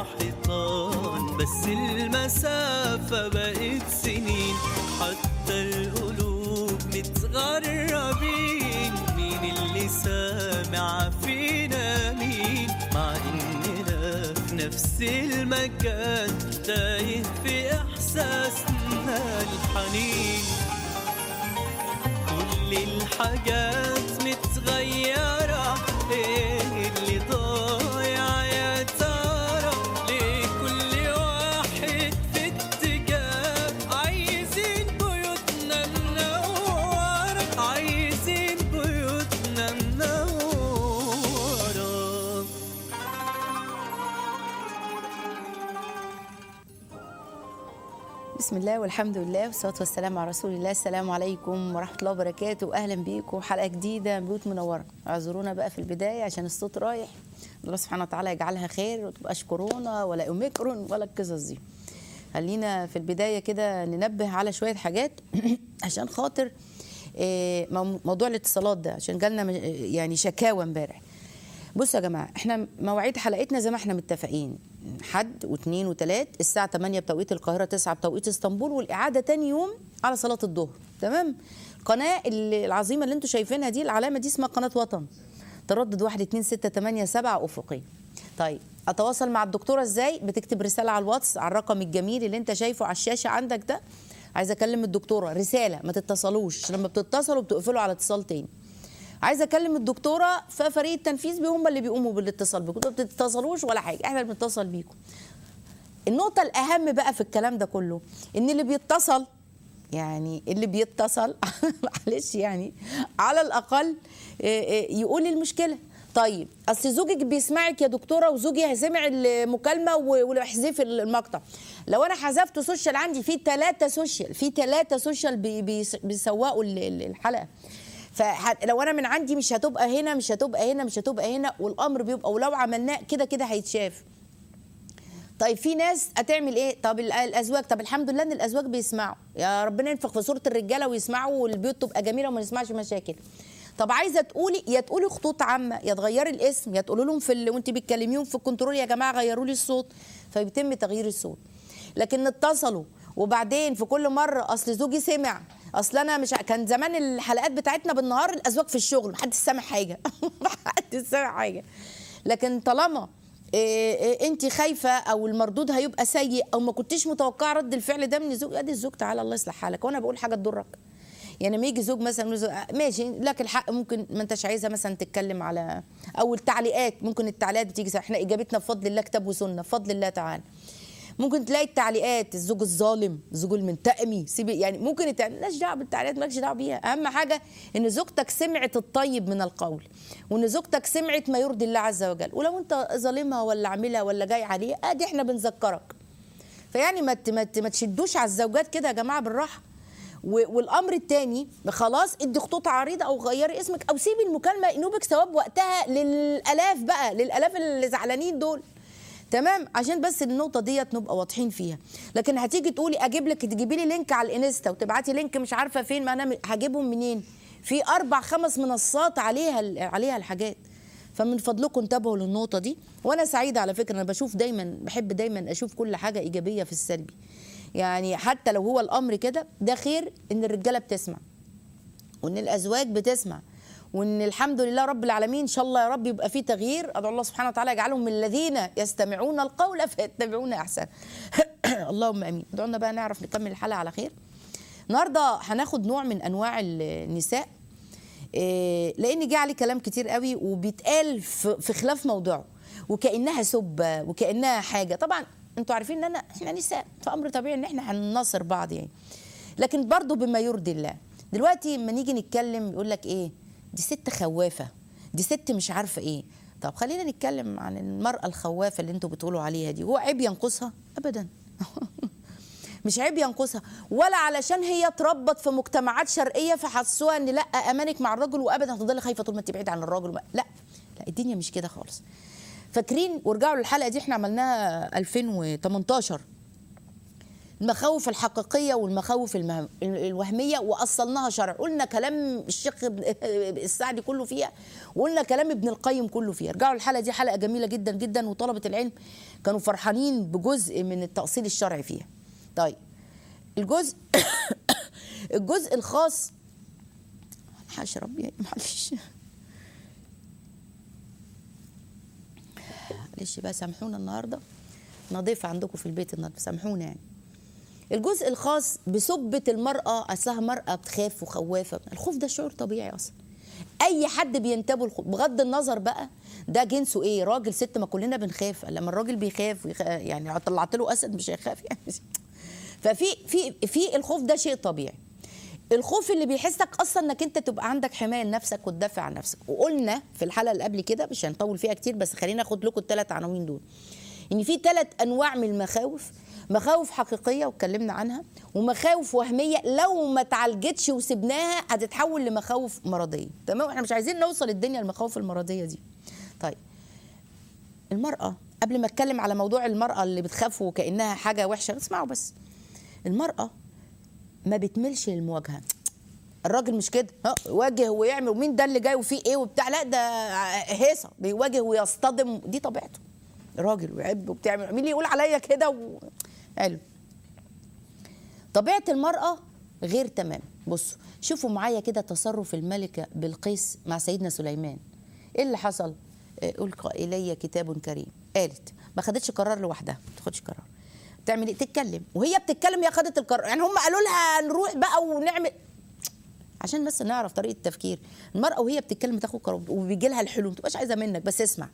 حيطان بس المسافة بقت سنين حتى القلوب متغربين مين اللي سامع فينا مين مع إننا في نفس المكان تايه في إحساسنا الحنين كل الحاجات متغيرة ايه اللي ضايع يا ترى ليه كل واحد في اتجاه عايزين بيوتنا منورة عايزين بيوتنا منورة بسم الله والحمد لله والصلاة والسلام على رسول الله السلام عليكم ورحمة الله وبركاته أهلا بيكم حلقة جديدة من بيوت منورة اعذرونا بقى في البداية عشان الصوت رايح الله سبحانه وتعالى يجعلها خير وتبقاش كورونا ولا أوميكرون ولا القصص دي خلينا في البداية كده ننبه على شوية حاجات عشان خاطر آه، مو- موضوع الاتصالات ده عشان جالنا م- يعني شكاوى امبارح بصوا يا جماعه احنا مواعيد حلقتنا زي ما احنا متفقين حد واثنين وثلاث الساعه 8 بتوقيت القاهره 9 بتوقيت اسطنبول والاعاده تاني يوم على صلاه الظهر تمام القناه اللي- العظيمه اللي انتم شايفينها دي العلامه دي اسمها قناه وطن تردد 1 2 6 8 7 افقي طيب اتواصل مع الدكتوره ازاي بتكتب رساله على الواتس على الرقم الجميل اللي انت شايفه على الشاشه عندك ده عايزه اكلم الدكتوره رساله ما تتصلوش لما بتتصلوا بتقفلوا على اتصال تاني عايزه اكلم الدكتوره ففريق التنفيذ بي هم اللي بيقوموا بالاتصال بيكم انتوا ما بتتصلوش ولا حاجه احنا اللي بنتصل بيكم النقطه الاهم بقى في الكلام ده كله ان اللي بيتصل يعني اللي بيتصل معلش يعني على الاقل إيه إيه يقول المشكله طيب اصل زوجك بيسمعك يا دكتوره وزوجي سمع المكالمه و- واحذفي المقطع لو انا حذفت سوشيال عندي في ثلاثه سوشيال في ثلاثه سوشيال بي- بيس- بيسوقوا ال- ال- الحلقه فلو انا من عندي مش هتبقى هنا مش هتبقى هنا مش هتبقى هنا والامر بيبقى ولو عملناه كده كده هيتشاف طيب في ناس هتعمل ايه طب ال- الازواج طب الحمد لله ان الازواج بيسمعوا يا ربنا ينفخ في صوره الرجاله ويسمعوا والبيوت تبقى جميله وما نسمعش مشاكل طب عايزه تقولي يا تقولي خطوط عامه يا تغيري الاسم يا تقولي لهم في ال... وانت بتكلميهم في الكنترول يا جماعه غيروا لي الصوت فبيتم تغيير الصوت لكن اتصلوا وبعدين في كل مره اصل زوجي سمع اصل انا مش ع- كان زمان الحلقات بتاعتنا بالنهار الازواج في الشغل محدش سامع حاجه محدش سامع حاجه لكن طالما انت خايفه او المردود هيبقى سيء او ما كنتيش متوقعه رد الفعل ده من الزوج ادي الزوج تعالى الله يصلح حالك وانا بقول حاجه تضرك يعني لما يجي زوج مثلا يقول زوج- ماشي لك الحق ممكن ما انتش عايزه مثلا تتكلم على او التعليقات ممكن التعليقات بتيجي صح. احنا اجابتنا بفضل الله كتاب وسنه بفضل الله تعالى ممكن تلاقي التعليقات الزوج الظالم الزوج المنتقمي سيبي يعني ممكن التع- مالناش دعوه بالتعليقات مالكش دعوه بيها اهم حاجه ان زوجتك سمعت الطيب من القول وان زوجتك سمعت ما يرضي الله عز وجل ولو انت ظالمها ولا عاملها ولا جاي عليه ادي احنا بنذكرك فيعني ما ت- ما ت- ما تشدوش على الزوجات كده يا جماعه بالراحه و- والامر الثاني خلاص ادي خطوط عريضه او غيري اسمك او سيبي المكالمه ينوبك ثواب وقتها للالاف بقى للالاف اللي زعلانين دول تمام عشان بس النقطه ديت نبقى واضحين فيها لكن هتيجي تقولي اجيب لك تجيبي لي لينك على الانستا وتبعتي لينك مش عارفه فين ما انا م- هجيبهم منين في اربع خمس منصات عليها ال- عليها الحاجات فمن فضلكم انتبهوا للنقطه دي وانا سعيده على فكره انا بشوف دايما بحب دايما اشوف كل حاجه ايجابيه في السلبي يعني حتى لو هو الامر كده ده خير ان الرجاله بتسمع وان الازواج بتسمع وان الحمد لله رب العالمين ان شاء الله يا رب يبقى في تغيير ادعو الله سبحانه وتعالى يجعلهم من الذين يستمعون القول فيتبعون احسن اللهم امين ادعونا بقى نعرف نكمل الحلقه على خير النهارده هناخد نوع من انواع النساء إيه، لان جه عليه كلام كتير قوي وبيتقال في في خلاف موضوعه وكانها سبه وكانها حاجه طبعا انتوا عارفين ان انا احنا نساء فامر طبيعي ان احنا هنناصر بعض يعني لكن برضه بما يرضي الله دلوقتي لما نيجي نتكلم يقول لك ايه دي ست خوافه دي ست مش عارفه ايه طب خلينا نتكلم عن المراه الخوافه اللي انتوا بتقولوا عليها دي هو عيب ينقصها ابدا مش عيب ينقصها ولا علشان هي اتربت في مجتمعات شرقيه فحسوها ان لا امانك مع الرجل وابدا هتفضلي خايفه طول ما انت بعيد عن الراجل وما- لا لا الدنيا مش كده خالص فاكرين وارجعوا للحلقه دي احنا عملناها 2018 المخاوف الحقيقيه والمخاوف المه- الوهميه واصلناها شرع قلنا كلام الشيخ ابن- السعدي كله فيها وقلنا كلام ابن القيم كله فيها ارجعوا الحلقه دي حلقه جميله جدا جدا وطلبه العلم كانوا فرحانين بجزء من التاصيل الشرعي فيها طيب الجزء الجزء الخاص هشرب يعني معلش معلش بقى سامحونا النهارده نضيف عندكم في البيت النهارده سامحونا يعني الجزء الخاص بسبة المرأة أصلها مرأة بتخاف وخوافة الخوف ده شعور طبيعي أصلا أي حد بينتابه الخوف بغض النظر بقى ده جنسه إيه راجل ست ما كلنا بنخاف لما الراجل بيخاف ويخ... يعني لو طلعت له أسد مش هيخاف يعني ففي في في الخوف ده شيء طبيعي الخوف اللي بيحسك اصلا انك انت تبقى عندك حمايه لنفسك وتدافع عن نفسك وقلنا في الحلقه اللي قبل كده مش هنطول فيها كتير بس خلينا اخد لكم الثلاث عناوين دول ان في ثلاث انواع من المخاوف مخاوف حقيقيه واتكلمنا عنها ومخاوف وهميه لو ما اتعالجتش وسبناها هتتحول لمخاوف مرضيه تمام احنا مش عايزين نوصل الدنيا المخاوف المرضيه دي طيب المراه قبل ما اتكلم على موضوع المراه اللي بتخاف وكانها حاجه وحشه اسمعوا بس المراه ما بتملش للمواجهه الراجل مش كده ها يواجه ويعمل ومين ده اللي جاي وفيه ايه وبتاع لا ده هيصه بيواجه ويصطدم دي طبيعته راجل ويعب وبتعمل مين اللي يقول عليا كده و... حلو طبيعه المراه غير تمام بصوا شوفوا معايا كده تصرف الملكه بلقيس مع سيدنا سليمان ايه اللي حصل آه، القى الي كتاب كريم قالت ما خدتش قرار لوحدها ما تاخدش قرار تعمل ايه تتكلم وهي بتتكلم هي خدت القرار يعني هم قالوا لها نروح بقى ونعمل عشان بس نعرف طريقه التفكير المراه وهي بتتكلم بتاخد قرار وبيجي لها الحلول ما تبقاش عايزه منك بس اسمع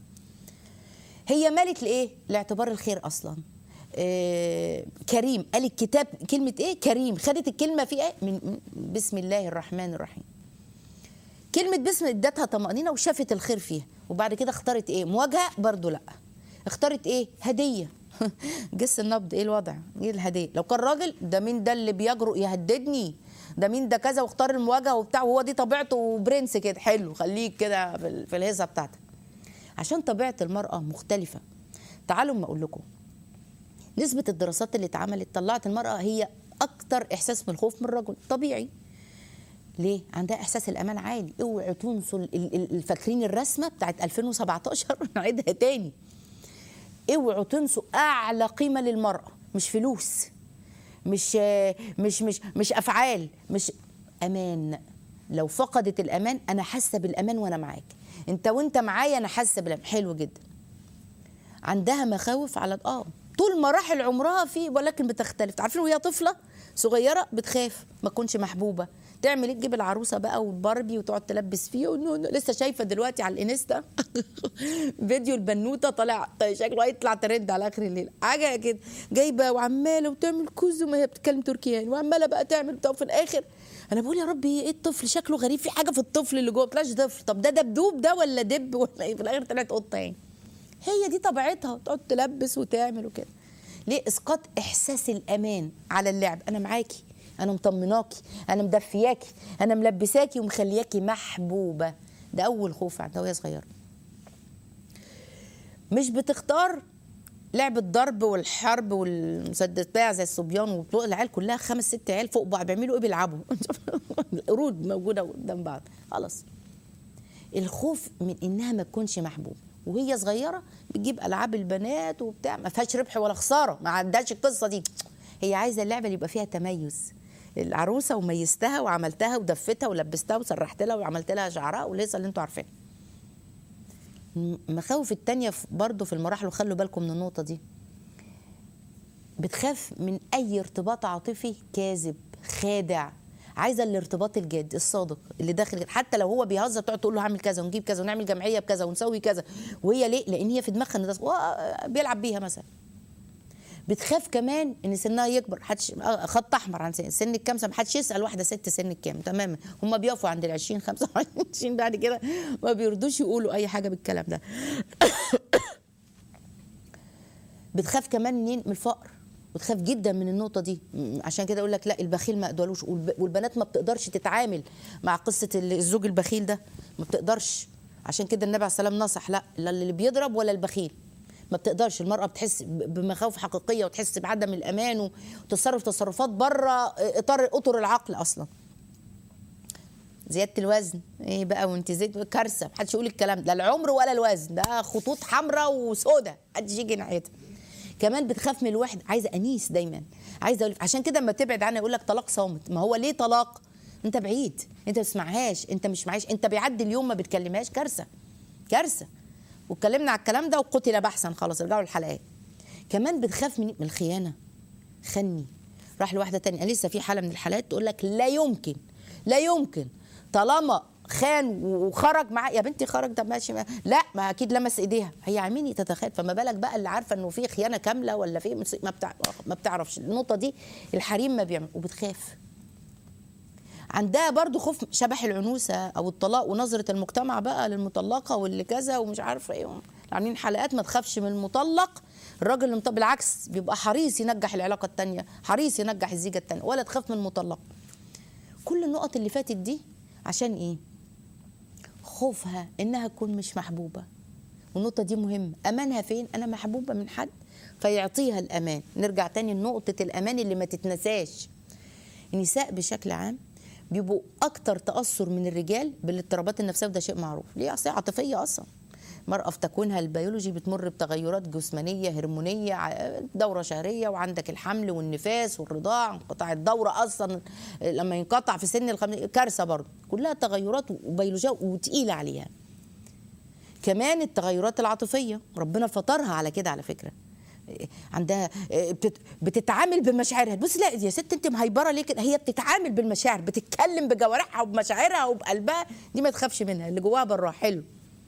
هي مالت لايه لاعتبار الخير اصلا آه كريم قال الكتاب كلمه ايه كريم خدت الكلمه في ايه من من- بسم الله الرحمن الرحيم كلمه بسم ادتها طمانينه وشافت الخير فيها وبعد كده اختارت ايه مواجهه برضو لا اختارت ايه هديه جس النبض ايه الوضع ايه الهديه لو كان راجل ده مين ده اللي بيجرؤ يهددني ده مين ده كذا واختار المواجهه وبتاع وهو دي طبيعته برنس كده حلو خليك كده في ال- في الهيصه بتاعتك عشان طبيعه المراه مختلفه تعالوا ما اقول لكم نسبه الدراسات اللي اتعملت طلعت المراه هي اكتر احساس بالخوف من الرجل طبيعي ليه؟ عندها احساس الامان عالي، اوعوا تنسوا ال- ال- الفاكرين الرسمه بتاعت 2017 نعيدها تاني. اوعوا تنسوا اعلى قيمه للمراه مش فلوس مش مش مش مش افعال مش امان لو فقدت الامان انا حاسه بالامان وانا معاك انت وانت معايا انا حاسه بالامان حلو جدا عندها مخاوف على اه طول مراحل عمرها في ولكن بتختلف عارفين وهي طفله صغيره بتخاف ما تكونش محبوبه تعمل ايه تجيب العروسه بقى والباربي وتقعد تلبس فيه ونو- نو- لسه شايفه دلوقتي على الانستا فيديو البنوته طالع طيب شكله هيطلع ترند على اخر الليل حاجه كده جايبه وعماله وتعمل كوز وما هي بتتكلم تركياني وعماله بقى تعمل بتاع وفي الاخر انا بقول يا ربي ايه الطفل شكله غريب في حاجه في الطفل اللي جوه طلعش طفل طب ده دبدوب ده ولا دب ولا ايه في الاخر طلعت قطه يعني هي دي طبيعتها تقعد تلبس وتعمل وكده ليه اسقاط احساس الامان على اللعب انا معاكي انا مطمناكي انا مدفياكي انا ملبساكي ومخلياكي محبوبه ده اول خوف عندها وهي صغيره مش بتختار لعب الضرب والحرب والمسدس بتاع زي الصبيان وطلوع العيال كلها خمس ست عيال فوق بعض بيعملوا ايه بيلعبوا قرود موجوده قدام بعض خلاص الخوف من انها ما تكونش محبوبه وهي صغيره بتجيب العاب البنات وبتاع ما فيهاش ربح ولا خساره ما عندهاش القصه دي هي عايزه اللعبه اللي يبقى فيها تميز العروسه وميزتها وعملتها ودفتها ولبستها وسرحت لها وعملت لها شعرها والهيصه اللي انتوا عارفينها المخاوف التانية في- برضو في المراحل وخلوا بالكم من النقطة دي بتخاف من أي ارتباط عاطفي كاذب خادع عايزة الارتباط الجاد الصادق اللي داخل حتى لو هو بيهزر تقعد تقول له هعمل كذا ونجيب كذا ونعمل جمعية بكذا ونسوي كذا وهي ليه؟ لأن هي في دماغها إن ده هو بيلعب بيها مثلا بتخاف كمان ان سنها يكبر حدش آه، خط احمر عن سن سن الكام سنه محدش يسال واحده ست سن الكام تماما هم بيقفوا عند ال 20 25 بعد كده ما بيرضوش يقولوا اي حاجه بالكلام ده بتخاف كمان منين من الفقر بتخاف جدا من النقطه دي م- عشان كده اقول لك لا البخيل ما يقدروش والب- والبنات ما بتقدرش تتعامل مع قصه ال- الزوج البخيل ده ما بتقدرش عشان كده النبي عليه السلام نصح لا لا اللي بيضرب ولا البخيل ما بتقدرش المراه بتحس ب- بمخاوف حقيقيه وتحس بعدم الامان وتصرف تصرفات بره اطار اطر العقل اصلا زياده الوزن ايه بقى وانت زيت كارثه محدش يقول الكلام ده لا العمر ولا الوزن ده خطوط حمراء وسودة محدش يجي ناحيتها كمان بتخاف من الوحده عايزه انيس دايما عايزه اقول عشان كده اما تبعد عنها يقول لك طلاق صامت ما هو ليه طلاق انت بعيد انت ما بتسمعهاش انت مش معيش انت بيعدي اليوم ما بتكلمهاش كارثه كارثه واتكلمنا على الكلام ده وقتل بحثا خلاص ارجعوا للحلقات كمان بتخاف من من الخيانه خني راح لواحده تانية لسه في حاله من الحالات تقول لك لا يمكن لا يمكن طالما خان وخرج معاه يا بنتي خرج ده ماشي ما. لا ما اكيد لمس ايديها هي عميني تتخيل فما بالك بقى اللي عارفه انه في خيانه كامله ولا في ما بتاع ما بتعرفش النقطه دي الحريم ما بيعمل وبتخاف عندها برضو خوف شبح العنوسه او الطلاق ونظره المجتمع بقى للمطلقه واللي كذا ومش عارفه ايه عاملين حلقات ما تخافش من المطلق الراجل اللي مطلق بالعكس بيبقى حريص ينجح العلاقه الثانيه حريص ينجح الزيجه الثانيه ولا تخاف من المطلق كل النقط اللي فاتت دي عشان ايه خوفها انها تكون مش محبوبه والنقطة دي مهمة أمانها فين؟ أنا محبوبة من حد فيعطيها الأمان نرجع تاني لنقطة الأمان اللي ما تتنساش النساء بشكل عام بيبقوا أكتر تأثر من الرجال بالاضطرابات النفسية وده شيء معروف ليه أصل هي عاطفية أصلا المرأة في تكوينها البيولوجي بتمر بتغيرات جسمانية هرمونية ع- دورة شهرية وعندك الحمل والنفاس والرضاع انقطاع الدورة أصلا لما ينقطع في سن الخمس كارثة برضه كلها تغيرات وبيولوجية وتقيلة عليها كمان التغيرات العاطفيه ربنا فطرها على كده على فكره إيه، عندها إيه، بتت- بتتعامل بمشاعرها بص لا يا ست انت مهيبره ليه كده هي بتتعامل بالمشاعر بتتكلم بجوارحها وبمشاعرها وبقلبها دي ما تخافش منها اللي جواها برا حلو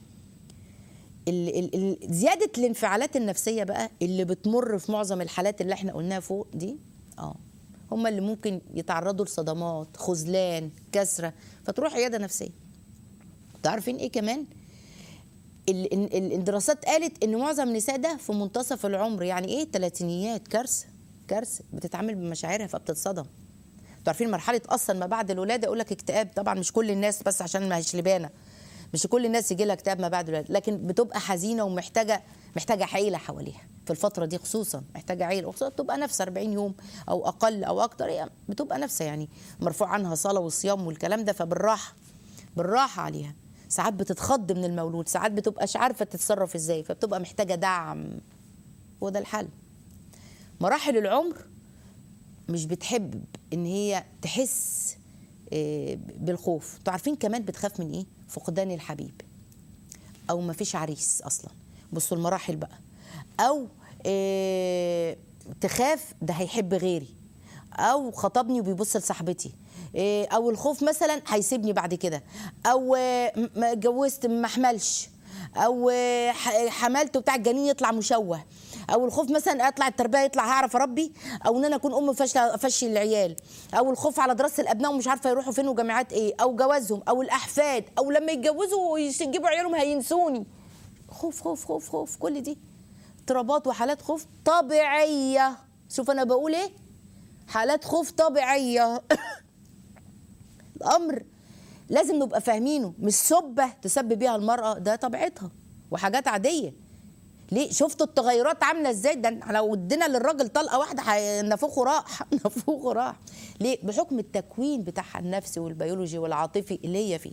ال- ال- ال- زياده الانفعالات النفسيه بقى اللي بتمر في معظم الحالات اللي احنا قلناها فوق دي اه هم اللي ممكن يتعرضوا لصدمات خذلان كسره فتروح عياده نفسيه تعرفين ايه كمان ال- ال- ال- الدراسات قالت ان معظم النساء ده في منتصف العمر يعني ايه تلاتينيات كارثه كارثه بتتعامل بمشاعرها فبتتصدم انتوا عارفين مرحله اصلا ما بعد الولاده يقول لك اكتئاب طبعا مش كل الناس بس عشان ما هيش لبانه مش كل الناس يجي لها اكتئاب ما بعد الولاده لكن بتبقى حزينه ومحتاجه محتاجه عيله حواليها في الفتره دي خصوصا محتاجه عيله وخصوصا بتبقى نفس 40 يوم او اقل او اكتر هي بتبقى نفسها يعني مرفوع عنها صلاه وصيام والكلام ده فبالراحه بالراحه عليها ساعات بتتخض من المولود ساعات بتبقاش عارفه تتصرف ازاي فبتبقى محتاجه دعم وده الحل مراحل العمر مش بتحب ان هي تحس آه، بالخوف انتوا عارفين كمان بتخاف من ايه فقدان الحبيب او ما فيش عريس اصلا بصوا المراحل بقى او آه، تخاف ده هيحب غيري او خطبني وبيبص لصاحبتي إيه، او الخوف مثلا هيسيبني بعد كده او آه، م- ما اتجوزت ما احملش او آه، ح- حملت وبتاع الجنين يطلع مشوه او الخوف مثلا اطلع التربيه يطلع هعرف اربي او ان انا اكون ام فاشله افشل العيال او الخوف على دراسه الابناء ومش عارفه يروحوا فين وجامعات ايه او جوازهم او الاحفاد او لما يتجوزوا ويجيبوا عيالهم هينسوني خوف خوف خوف خوف كل دي اضطرابات وحالات خوف طبيعيه شوف انا بقول ايه حالات خوف طبيعيه الامر لازم نبقى فاهمينه مش سبه تسبب بيها المراه ده طبيعتها وحاجات عاديه ليه شفتوا التغيرات عامله ازاي ده لو ادينا للراجل طلقه واحده حي- نافوخه راح نافوخه راح ليه بحكم التكوين بتاعها النفسي والبيولوجي والعاطفي اللي هي فيه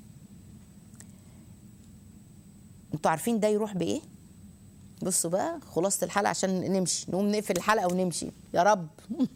انتوا عارفين ده يروح بايه بصوا بقى خلاصه الحلقه عشان نمشي نقوم نقفل الحلقه ونمشي يا رب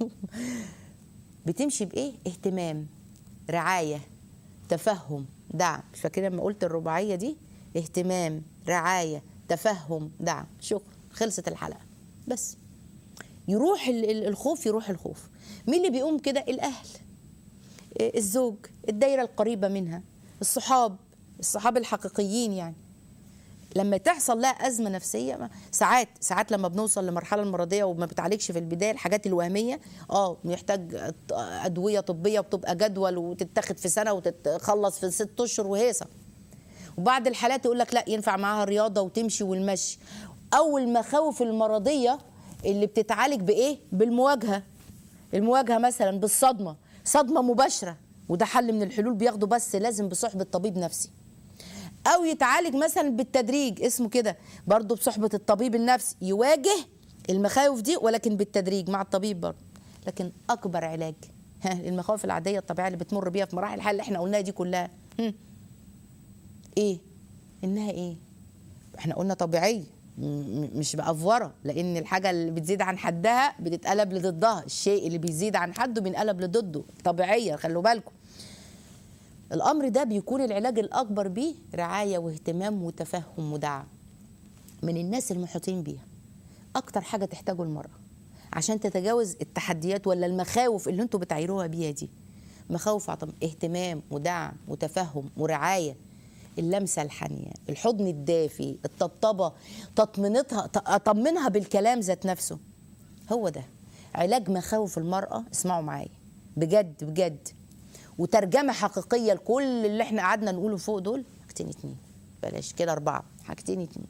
بتمشي بايه اهتمام رعايه تفهم دعم مش فاكرين لما قلت الرباعيه دي اهتمام رعايه تفهم دعم شكرا خلصت الحلقه بس يروح ال- ال- الخوف يروح الخوف مين اللي بيقوم كده الاهل إيه، الزوج الدايره القريبه منها الصحاب الصحاب الحقيقيين يعني لما تحصل لها ازمه نفسيه ما- ساعات ساعات لما بنوصل لمرحله المرضيه وما بتعالجش في البدايه الحاجات الوهميه اه بيحتاج ادويه طبيه وبتبقى جدول وتتاخد في سنه وتتخلص في ست اشهر وهيصه وبعد الحالات يقول لك لا ينفع معاها رياضه وتمشي والمشي او المخاوف المرضيه اللي بتتعالج بايه بالمواجهه المواجهه مثلا بالصدمه صدمه مباشره وده حل من الحلول بياخده بس لازم بصحبه طبيب نفسي او يتعالج مثلا بالتدريج اسمه كده برضه بصحبه الطبيب النفسي يواجه المخاوف دي ولكن بالتدريج مع الطبيب برضه لكن اكبر علاج ها المخاوف العاديه الطبيعيه اللي بتمر بيها في مراحل الحل اللي احنا قلناها دي كلها هم. ايه انها ايه احنا قلنا طبيعيه م- م- مش بأفورة لأن الحاجة اللي بتزيد عن حدها بتتقلب لضدها الشيء اللي بيزيد عن حده بينقلب لضده طبيعية خلوا بالكم الأمر ده بيكون العلاج الأكبر بيه رعاية واهتمام وتفهم ودعم من الناس المحيطين بيها أكتر حاجة تحتاجه المرأة عشان تتجاوز التحديات ولا المخاوف اللي انتوا بتعيروها بيها دي مخاوف عطم اهتمام ودعم وتفهم ورعاية اللمسة الحانية الحضن الدافي الطبطبة تطمنتها أطمنها بالكلام ذات نفسه هو ده علاج مخاوف المرأة اسمعوا معايا بجد بجد وترجمة حقيقية لكل اللي احنا قعدنا نقوله فوق دول حاجتين اتنين بلاش كده أربعة حاجتين اتنين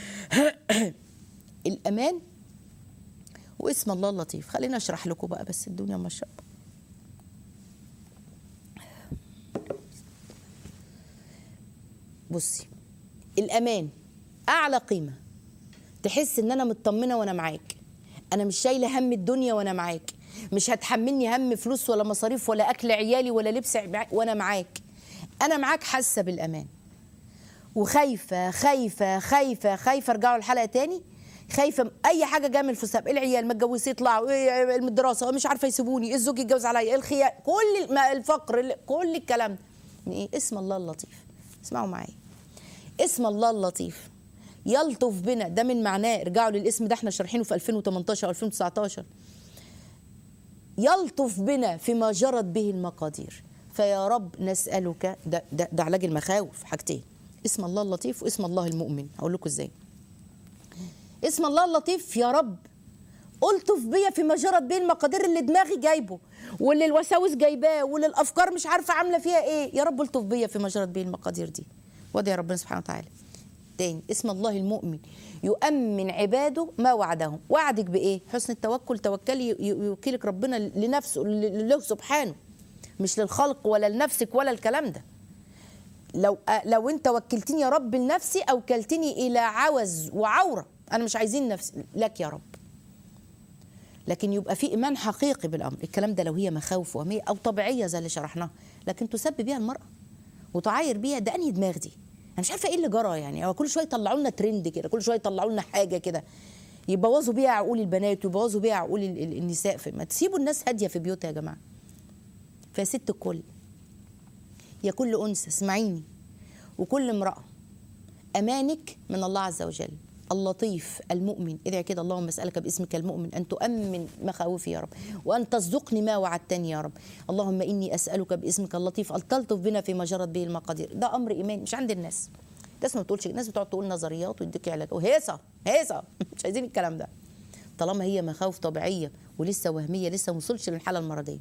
الأمان واسم الله اللطيف خلينا أشرح لكم بقى بس الدنيا ما شاء الله بصي الامان اعلى قيمه تحس ان انا مطمنه وانا معاك انا مش شايله هم الدنيا وانا معاك مش هتحملني هم فلوس ولا مصاريف ولا اكل عيالي ولا لبس عب- وانا معاك انا معاك حاسه بالامان وخايفه خايفه خايفه خايفه ارجعوا الحلقه تاني خايفه اي حاجه جايه من الفساد العيال ما اتجوزوا يطلعوا إيه من الدراسه مش عارفه يسيبوني إيه الزوج يتجوز عليا إيه الخيار كل ما الفقر ال- كل الكلام ده من ايه اسم الله اللطيف اسمعوا معايا اسم الله اللطيف يلطف بنا ده من معناه ارجعوا للاسم ده احنا شارحينه في 2018 او 2019 يلطف بنا فيما جرت به المقادير فيا رب نسألك ده, ده, ده علاج المخاوف حاجتين اسم الله اللطيف واسم الله المؤمن هقول لكم ازاي اسم الله اللطيف يا رب الطف بيا فيما جرت به المقادير اللي دماغي جايبه واللي الوساوس جايباه واللي الافكار مش عارفه عامله فيها ايه يا رب الطف بيا فيما جرت به المقادير دي وده يا ربنا سبحانه وتعالى تاني اسم الله المؤمن يؤمن عباده ما وعدهم وعدك بايه حسن التوكل توكلي ي- يوكلك ربنا لنفسه ل- له سبحانه مش للخلق ولا لنفسك ولا الكلام ده لو لو انت وكلتني يا رب لنفسي اوكلتني الى عوز وعوره انا مش عايزين نفسي لك يا رب لكن يبقى في ايمان حقيقي بالامر الكلام ده لو هي مخاوف وهميه او طبيعيه زي اللي شرحناها لكن تسبب بيها المراه وتعاير بيها ده انهي دماغ دي انا مش عارفه ايه اللي جرى يعني هو كل شويه يطلعوا لنا ترند كده كل شويه يطلعوا لنا حاجه كده يبوظوا بيها عقول البنات ويبوظوا بيها عقول ال- ال- النساء في ما تسيبوا الناس هاديه في بيوتها يا جماعه فيا ست الكل يا كل انثى اسمعيني وكل امراه امانك من الله عز وجل اللطيف المؤمن ادعي كده اللهم اسالك باسمك المؤمن ان تؤمن مخاوفي يا رب وان تصدقني ما وعدتني يا رب اللهم اني اسالك باسمك اللطيف ان تلطف بنا فيما جرت به المقادير ده امر ايمان مش عند الناس الناس ما بتقولش الناس بتقعد تقول نظريات ويديك علاج وهيصه هيصه مش عايزين الكلام ده طالما هي مخاوف طبيعيه ولسه وهميه لسه ما وصلش للحاله المرضيه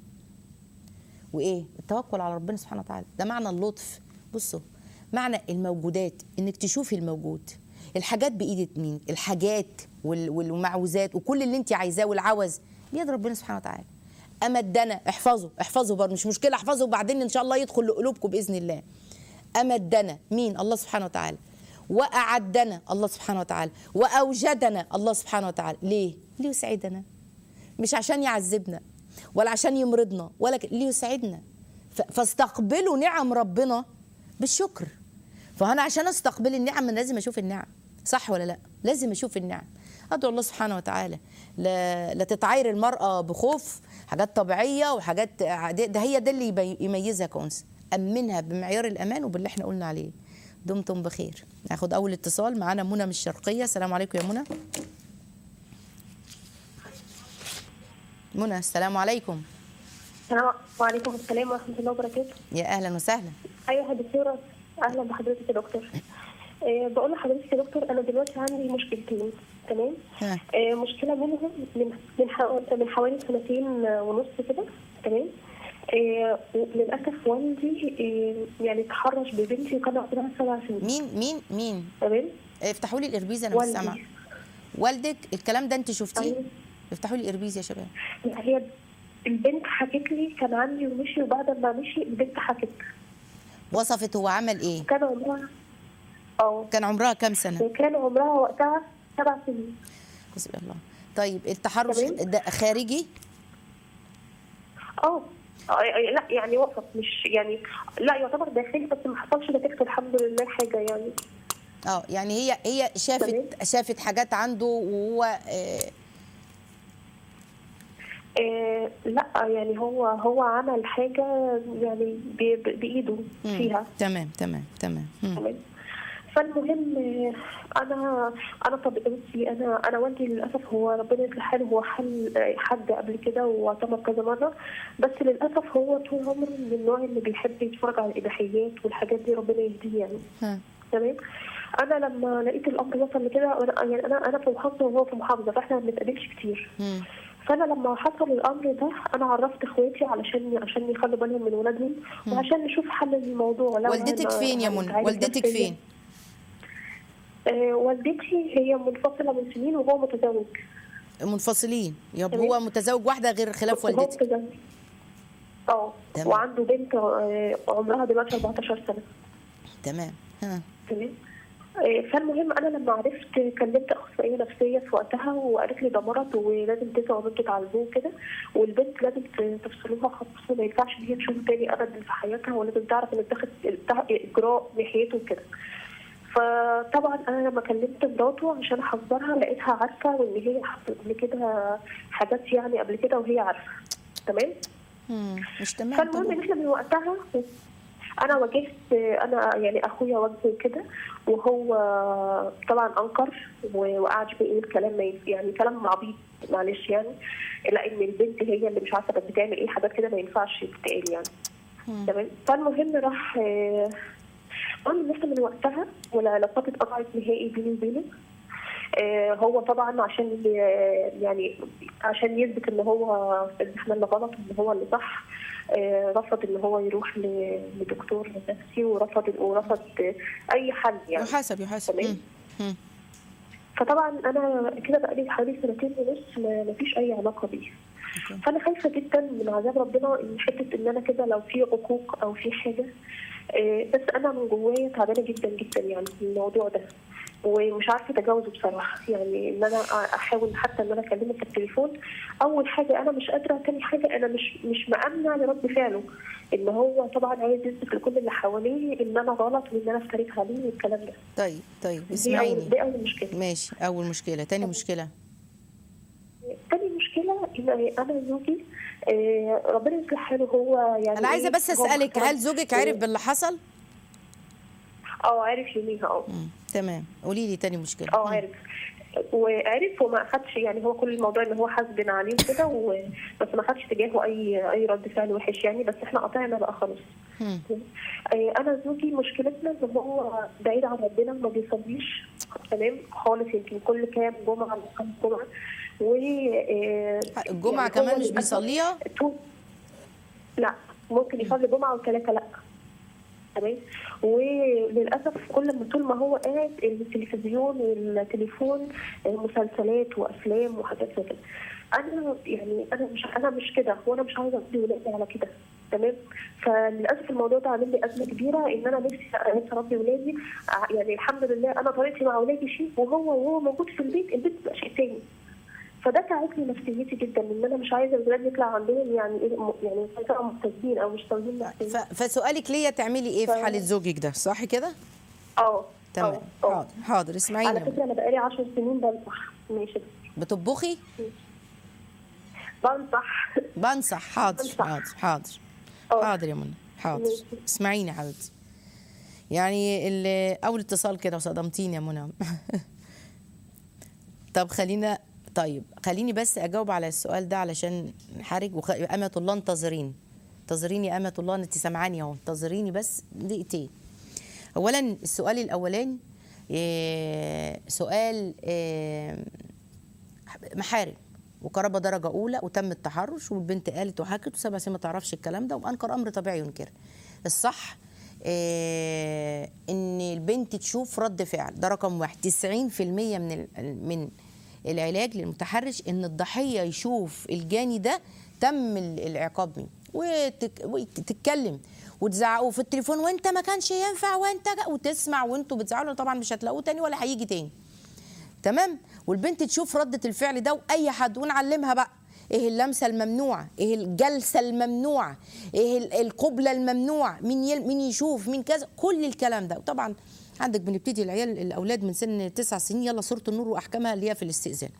وايه التوكل على ربنا سبحانه وتعالى ده معنى اللطف بصوا معنى الموجودات انك تشوفي الموجود الحاجات بايد مين الحاجات وال- والمعوزات وكل اللي انت عايزاه والعوز بيد ربنا سبحانه وتعالى امدنا احفظوا احفظوا برضه مش مشكله احفظوا وبعدين ان شاء الله يدخل لقلوبكم باذن الله امدنا مين الله سبحانه وتعالى واعدنا الله سبحانه وتعالى واوجدنا الله سبحانه وتعالى ليه ليسعدنا مش عشان يعذبنا ولا عشان يمرضنا ولا ك- ليسعدنا ف- فاستقبلوا نعم ربنا بالشكر فانا عشان استقبل النعم أنا لازم اشوف النعم صح ولا لا لازم اشوف النعم ادعو الله سبحانه وتعالى لا, لا تتعاير المراه بخوف حاجات طبيعيه وحاجات عادية. ده هي ده اللي يبي- يميزها كأنثى امنها بمعيار الامان وباللي احنا قلنا عليه دمتم بخير ناخد اول اتصال معانا منى من الشرقيه السلام عليكم يا منى منى السلام عليكم السلام وعليكم السلام ورحمة الله وبركاته. يا اهلا وسهلا أيوة يا دكتورة أهلا بحضرتك يا دكتور. أه بقول لحضرتك يا دكتور أنا دلوقتي عندي مشكلتين تمام؟ ها. أه مشكلة منهم من من حو- من حوالي سنتين ونص كده تمام؟ أه للأسف والدي أه يعني تحرش ببنتي وكان عمرها سبع سنين مين مين مين تمام؟ افتحوا لي الاربيز انا مش والدي. سامعه والدك الكلام ده انت شفتيه أيوة. افتحوا لي الاربيز يا شباب هي البنت حكت لي كان عندي ومشي وبعد ما مشي البنت حكت وصفت هو عمل ايه كان عمرها اه كان عمرها كام سنه وكان عمرها وقتها سبع سنين حسبي الله طيب التحرش تمام. ده خارجي اه آه، لا يعني وسط مش يعني لا يعتبر داخلي بس ما حصلش نتيجة الحمد لله حاجة يعني اه يعني هي هي شافت تمام. شافت حاجات عنده وهو آه آه لا يعني هو هو عمل حاجة يعني ب- ب- بإيده مم. فيها تمام تمام تمام مم. تمام فالمهم آه، انا انا طب بصي انا انا والدي للاسف هو ربنا يصلح حاله هو حل آه، حد قبل كده واعتمر كذا مره بس للاسف هو طول عمره من النوع اللي بيحب يتفرج على الاباحيات والحاجات دي ربنا يهديه يعني ها. تمام انا لما لقيت الامر وصل لكده أنا- يعني انا انا في محافظه وهو في محافظه فاحنا ما بنتقابلش كتير مم. فانا لما حصل الامر ده انا عرفت اخواتي علشان عشان يخلوا بالهم من ولادهم وعشان نشوف حل الموضوع لو والدتك هن- فين يا منى هنتعالج والدتك نفسياً. فين آه والدتي هي منفصله من سنين وهو متزوج منفصلين يبقى تمام. هو متزوج واحده غير خلاف هو والدتك متزوج اه تمام. وعنده بنت آه، عمرها دلوقتي 14 سنه تمام ها تمام آه، فالمهم انا لما عرفت كلمت اخصائيه نفسيه في وقتها وقالت لي ده مرض ولازم تسعوا وانتوا تعالجوه كده والبنت لازم ت- تفصلوها خالص وما ينفعش ان هي تشوفه تاني ابدا في حياتها ولازم تعرف ان تاخد اجراء ناحيته كده فطبعا انا لما كلمت مراته عشان احذرها لقيتها عارفه وان هي حصلت قبل كده حاجات يعني قبل كده وهي عارفه تمام مم. مش تمام فالمهم ان طبعا احنا من وقتها انا واجهت انا يعني اخويا واجهه كده وهو طبعا انكر و- وقعد بيقول كلام ما ينف- يعني كلام عبيط معلش يعني لان البنت هي اللي مش عارفه كانت بتعمل ايه حاجات كده ما ينفعش تتقال يعني مم. تمام فالمهم راح آه، المهم ان احنا من وقتها والعلاقات اتقطعت نهائي بيني وبينه آه، هو طبعا عشان ي- يعني عشان يثبت ان هو ان احنا اللي غلط وان هو اللي صح آه، رفض ان هو يروح ل- لدكتور نفسي ورفض ورفض اي حل يعني يحاسب يحاسب تمام. مم. مم. فطبعا انا كده بقالي حوالي سنتين ونص ما ما فيش اي علاقه بيه أوكي. فانا خايفه جدا من عذاب ربنا ان حته ان انا كده لو في عقوق او في حاجه آه، بس انا من جوايا تعبانه جدا جدا يعني من الموضوع ده ومش عارفه اتجاوزه بصراحه يعني ان انا احاول حتى ان انا اكلمه في التليفون اول حاجه انا مش قادره تاني حاجه انا مش مش مامنه لرد فعله ان هو طبعا عايز يثبت لكل اللي حواليه ان انا غلط وان انا افتريت عليه والكلام ده طيب طيب دي اول اسمعيني دي اول مشكله ماشي اول مشكله تاني مشكله تاني مشكلة إن أنا زوجي آه، ربنا يصلح حاله هو يعني انا عايزه إيه، بس هو اسالك محترم. هل زوجك عرف باللي حصل اه عرف يوميها اه مم. تمام قولي لي تاني مشكله اه مم. عرف وعرف وما اخدش يعني هو كل الموضوع ان هو حاسبن عليه وكده و- بس ما خدش تجاهه اي اي رد فعل وحش يعني بس احنا قطعنا بقى خلاص مم. آه، انا زوجي مشكلتنا ان هو بعيد عن ربنا ما بيصليش تمام خالص يمكن كل كام جمعه ولا كام جمعه و آه، الجمعه يعني كمان هو مش للأسف بيصليها طول لا ممكن يصلي جمعه وثلاثه لا تمام وللاسف كل ما طول ما هو قاعد التلفزيون والتليفون مسلسلات وافلام وحاجات زي كده انا يعني انا مش انا مش كده وانا مش عايزه اربي ولادي على كده تمام فللاسف الموضوع ده عامل لي ازمه كبيره ان انا نفسي نفسي اربي ولادي ع- يعني الحمد لله انا طريقتي مع ولادي شيء وهو وهو موجود في البيت البيت بيبقى شيء تاني فده تعبني نفسيتي جدا ان انا مش عايزه الولاد يطلع عندهم يعني ايه م- يعني يطلعوا مبتدئين او مش طالبين نفسيا ف... فسؤالك ليا تعملي ايه في ف- حاله زوجك ده صح كده اه تمام آه، آه. حاضر حاضر اسمعيني على يا منى. فكره انا بقالي 10 سنين بنصح ماشي بتطبخي بنصح بنصح حاضر بنصح. حاضر حاضر آه. حاضر يا منى حاضر ماشي. اسمعيني يا حبيبتي يعني ال- اول اتصال كده وصدمتيني يا منى طب خلينا طيب خليني بس اجاوب على السؤال ده علشان نحرج وخ... امة الله انتظريني انتظريني يا امة الله انت سامعاني اهو انتظريني بس دقيقتين اولا السؤال الاولاني إيه سؤال إيه محارم وقرابه درجه اولى وتم التحرش والبنت قالت وحكت وسبع سنين ما تعرفش الكلام ده وانكر امر طبيعي ينكر الصح آه ان البنت تشوف رد فعل ده رقم واحد 90% من ال- من العلاج للمتحرش ان الضحيه يشوف الجاني ده تم ال- العقاب منه وتك- وتتكلم وتزعقوا في التليفون وانت ما كانش ينفع وانت جا- وتسمع وانتوا بتزعلوا طبعا مش هتلاقوه تاني ولا هيجي تاني تمام والبنت تشوف ردة الفعل ده واي حد ونعلمها بقى ايه اللمسه الممنوعه ايه الجلسه الممنوعه ايه ال- القبله الممنوعه مين يل... مين يشوف مين كذا كل الكلام ده وطبعا عندك بنبتدي العيال الاولاد من سن تسع سنين يلا سوره النور واحكامها اللي هي في الاستئذان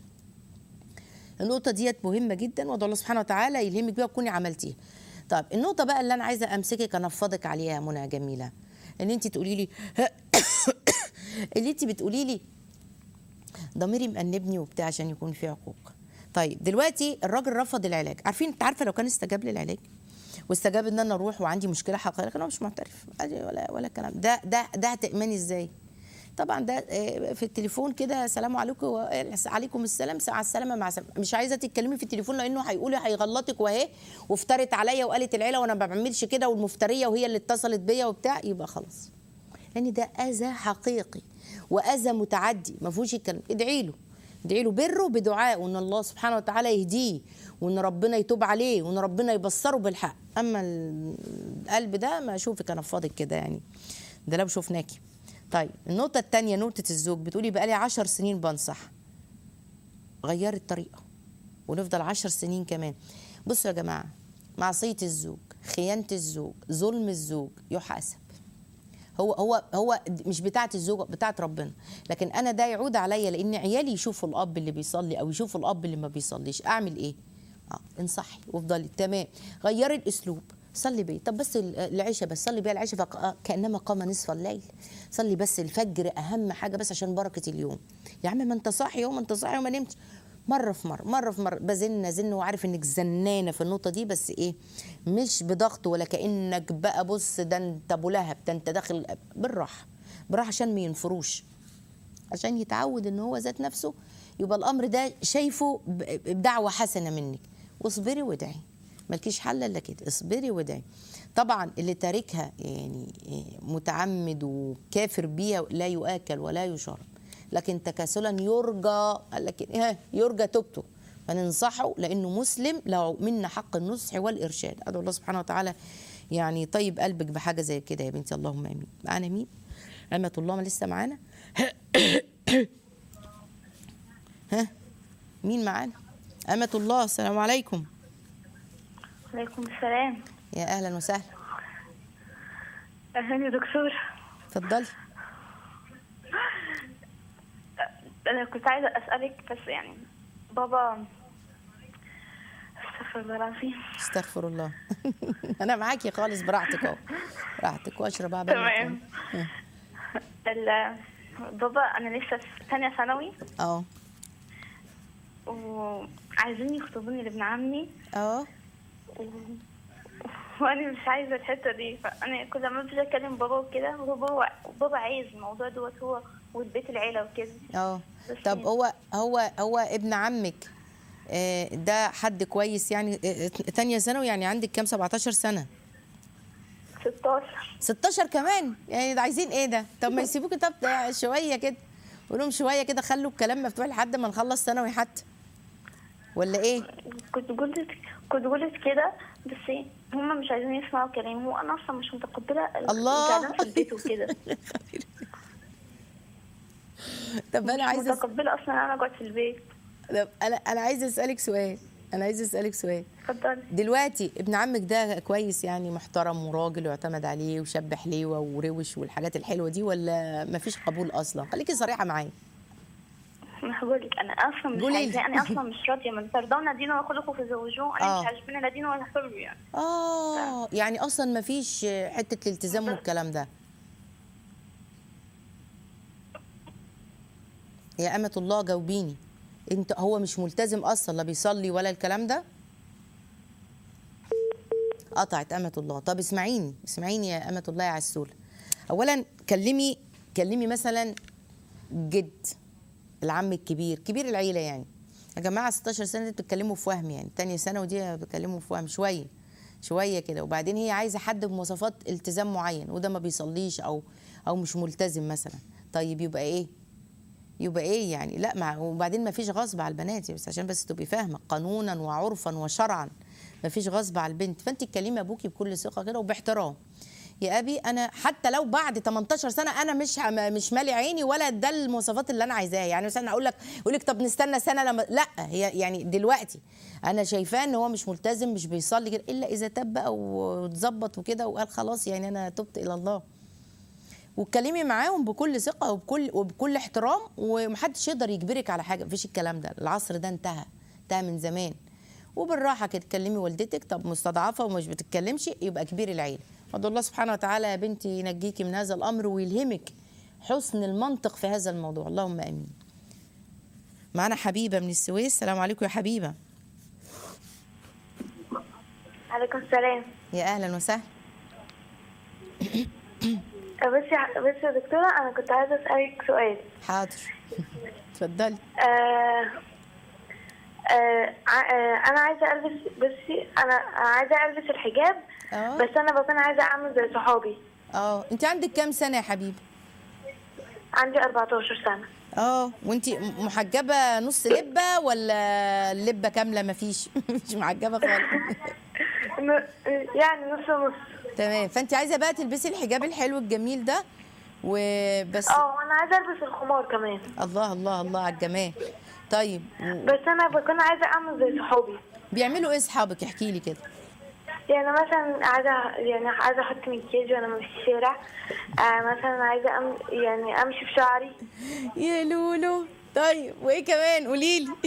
النقطة ديت مهمة جدا وادعو الله سبحانه وتعالى يلهمك بيها وتكوني عملتيها. طيب النقطة بقى اللي أنا عايزة أمسكك أنفضك عليها يا منى يا جميلة. إن أنت تقولي لي اللي أنت بتقولي لي ضميري مأنبني وبتاع عشان يكون في عقوق. طيب دلوقتي الراجل رفض العلاج، عارفين أنت عارفة لو كان استجاب للعلاج واستجاب ان انا اروح وعندي مشكله حقيقيه لكن هو مش معترف عادي ولا ولا الكلام ده ده ده هتأمني ازاي؟ طبعا ده آه، في التليفون كده سلام عليكم و- عليكم السلام مع السلامه مع السلامه مش عايزه تتكلمي في التليفون لانه هيقول هيغلطك واهي وافترت عليا وقالت العيله وانا ما بعملش كده والمفتريه وهي اللي اتصلت بيا وبتاع يبقى خلاص لان ده اذى حقيقي واذى متعدي ما فيهوش الكلام ادعي له ادعي له بره بدعاء وان الله سبحانه وتعالى يهديه وان ربنا يتوب عليه وان ربنا يبصره بالحق اما القلب ده ما اشوفك انا فاضك كده يعني ده لو شفناكي طيب النقطة التانية نقطة الزوج بتقولي بقالي عشر سنين بنصح غيري الطريقة ونفضل عشر سنين كمان بصوا يا جماعة معصية الزوج خيانة الزوج ظلم الزوج يحاسب هو هو هو مش بتاعه الزوجه بتاعه ربنا لكن انا ده يعود عليا لان عيالي يشوفوا الاب اللي بيصلي او يشوفوا الاب اللي ما بيصليش اعمل ايه اه انصحي وافضلي تمام غيري الاسلوب صلي بيه طب بس ال- العشاء بس صلي بيها العشاء فك- آه، كانما قام نصف الليل صلي بس الفجر اهم حاجه بس عشان بركه اليوم يا عم ما انت صاحي يوم انت صاحي وما نمتش مره في مره مره في مره بزن زن وعارف انك زنانه في النقطه دي بس ايه مش بضغط ولا كانك بقى بص ده انت ابو لهب ده انت داخل بالراحه بالراحه عشان ما ينفروش عشان يتعود ان هو ذات نفسه يبقى الامر ده شايفه ب- بدعوه حسنه منك واصبري وادعي مالكيش حل الا كده اصبري وادعي طبعا اللي تاركها يعني إيه، متعمد وكافر بيها لا يؤكل ولا يشرب لكن تكاسلا يرجى قال لك إيه؟ ها، يرجى توبته فننصحه لانه مسلم له منا حق النصح والارشاد ادعو الله سبحانه وتعالى يعني طيب قلبك بحاجه زي كده يا بنتي اللهم امين معانا مين أمة الله ما لسه معانا ها مين معانا أمة الله السلام عليكم عليكم السلام يا أهلا وسهلا أهلا يا دكتور اتفضلي أنا كنت عايزة أسألك بس يعني بابا استغفر الله العظيم استغفر الله أنا معاكي خالص براحتك أهو براحتك وأشرب عبال ما تمام أكون. ال- بابا أنا لسه في ثانية ثانوي أه وعايزين يخطبوني لابن عمي أه و... وانا مش عايزه الحته دي فانا كل ما بجي اكلم بابا وكده هو بابا بابا عايز الموضوع دوت هو والبيت العيله وكده أه بس طب يعني- هو هو هو ابن عمك آه، ده حد كويس يعني آه، تانية ثانوي يعني عندك كام 17 سنة 16 16 كمان يعني ده عايزين ايه ده طب ما يسيبوكي طب ده شويه كده قول لهم شويه كده خلوا الكلام مفتوح لحد ما نخلص ثانوي حتى ولا ايه كنت قلت كنت قلت كده بس هم مش عايزين يسمعوا كلامي وانا اصلا مش متقبله ال- الله. القعدة في البيت وكده طب انا مش عايزه أس- متقبله اصلا انا اقعد في البيت طب انا انا عايزه اسالك سؤال انا عايزه اسالك سؤال اتفضلي دلوقتي ابن عمك ده كويس يعني محترم وراجل ويعتمد عليه وشاب حليوه وروش والحاجات الحلوه دي ولا مفيش قبول اصلا خليكي صريحه معايا انا هقول لك انا اصلا مش قولي لي. عايزاه انا اصلا مش راضيه من ترضون دينه وخلقه فزوجوه انا آه. مش عاجبني لا دينه ولا خلقه يعني اه يعني اصلا مفيش حته الالتزام والكلام ده يا أمة الله جاوبيني انت هو مش ملتزم اصلا لا بيصلي ولا الكلام ده قطعت أمة الله طب اسمعيني اسمعيني يا أمة الله يا عسولة أولا كلمي كلمي مثلا جد العم الكبير كبير العيلة يعني يا جماعة 16 سنة دي بتتكلموا في وهم يعني تانية سنة ودي بتتكلموا في وهم شوية شوية كده وبعدين هي عايزة حد بمواصفات التزام معين وده ما بيصليش أو أو مش ملتزم مثلا طيب يبقى إيه؟ يبقى ايه يعني لا مع وبعدين ما فيش غصب على البنات بس عشان بس تبقي فاهمه قانونا وعرفا وشرعا ما فيش غصب على البنت فانت تكلمي ابوكي بكل ثقه كده وباحترام يا ابي انا حتى لو بعد 18 سنه انا مش هم- مش مالي عيني ولا ده المواصفات اللي انا عايزاها يعني مثلا اقول لك اقول لك طب نستنى سنه لما لا هي يعني دلوقتي انا شايفاه ان هو مش ملتزم مش بيصلي كده الا اذا تاب بقى واتظبط وكده وقال خلاص يعني انا تبت الى الله واتكلمي معاهم بكل ثقه وبكل وبكل احترام ومحدش يقدر يجبرك على حاجه مفيش الكلام ده العصر ده انتهى انتهى من زمان وبالراحه كده تكلمي والدتك طب مستضعفه ومش بتتكلمش يبقى كبير العيله وادعو الله سبحانه وتعالى يا بنتي ينجيكي من هذا الامر ويلهمك حسن المنطق في هذا الموضوع اللهم امين معانا حبيبه من السويس السلام عليكم يا حبيبه عليكم السلام يا اهلا وسهلا بس يا بس يا دكتورة أنا كنت عايزة أسألك سؤال حاضر اتفضلي آه آه ع- آه أنا عايزة ألبس بصي أنا عايزة ألبس الحجاب اه بس أنا بكون عايزة أعمل زي صحابي اه انت عندك كام سنه يا حبيبه عندي 14 سنة اه وانت محجبه نص لبه ولا اللبه كامله مفيش مش محجبه خالص ن- يعني نص نص تمام فانت عايزه بقى تلبسي الحجاب الحلو الجميل ده وبس اه وأنا عايزة ألبس الخمار كمان الله الله الله على الجمال طيب و- بس أنا بكون عايزة أعمل زي صحابي بيعملوا ايه اصحابك احكي لي كده يعني مثلا عايزة يعني عايزة أحط مكياج وأنا ماشية في الشارع آه مثلا عايزة أم يعني أمشي في شعري يا لولو طيب وايه كمان قولي لي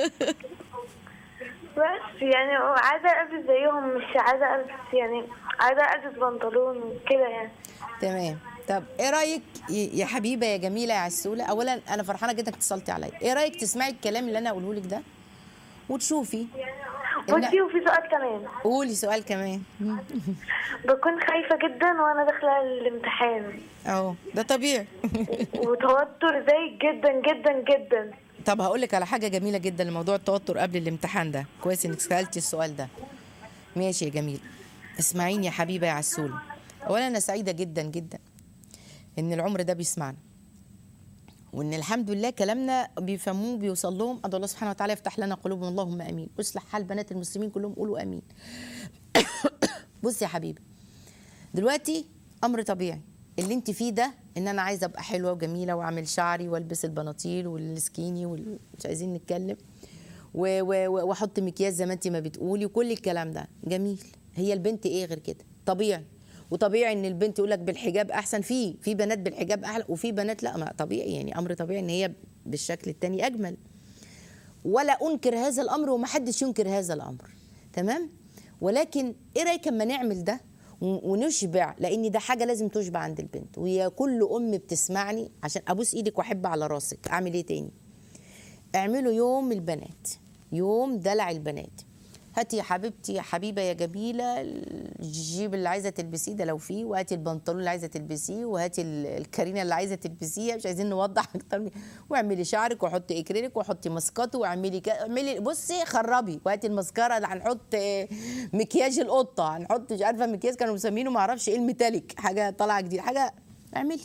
بس يعني عايزة ألبس زيهم مش عايزة ألبس يعني عايزة ألبس بنطلون وكده يعني تمام طب ايه رايك ي- يا حبيبه يا جميله يا عسوله اولا انا فرحانه جدا انك اتصلتي عليا ايه رايك تسمعي الكلام اللي انا اقوله لك ده وتشوفي بصي وفي سؤال كمان قولي سؤال كمان بكون خايفة جدا وأنا داخلة الامتحان اهو ده طبيعي وتوتر زي جدا جدا جدا طب هقول لك على حاجه جميله جدا لموضوع التوتر قبل الامتحان ده كويس انك سالتي السؤال ده ماشي يا جميل اسمعيني يا حبيبه يا عسوله اولا انا سعيده جدا جدا ان العمر ده بيسمعنا وان الحمد لله كلامنا بيفهموه بيوصل لهم ادعو الله سبحانه وتعالى يفتح لنا قلوبهم اللهم امين واصلح حال بنات المسلمين كلهم قولوا امين بصي يا حبيبي دلوقتي امر طبيعي اللي انت فيه ده ان انا عايزه ابقى حلوه وجميله واعمل شعري والبس البناطيل والسكيني وال- مش عايزين نتكلم و- و- و- واحط مكياج زي ما انت ما بتقولي وكل الكلام ده جميل هي البنت ايه غير كده طبيعي وطبيعي ان البنت يقول لك بالحجاب احسن في في بنات بالحجاب احلى وفي بنات لا ما طبيعي يعني امر طبيعي ان هي بالشكل التاني اجمل ولا انكر هذا الامر ومحدش ينكر هذا الامر تمام ولكن ايه رايك اما نعمل ده و- ونشبع لان ده حاجه لازم تشبع عند البنت ويا كل ام بتسمعني عشان ابوس ايدك واحب على راسك اعمل ايه تاني اعملوا يوم البنات يوم دلع البنات هاتي يا حبيبتي يا حبيبه يا جميله الجيب اللي عايزه تلبسيه ده لو فيه وهاتي البنطلون اللي عايزه تلبسيه وهاتي ال- الكارينه اللي عايزه تلبسيها مش عايزين نوضح اكتر من واعملي شعرك وحطي اكريلك وحطي ماسكات واعملي كده اعملي بصي خربي وهاتي المسكره اللي هنحط آه، مكياج القطه هنحط مش عارفه مكياج كانوا مسمينه ما اعرفش ايه الميتاليك حاجه طالعه جديد حاجه اعملي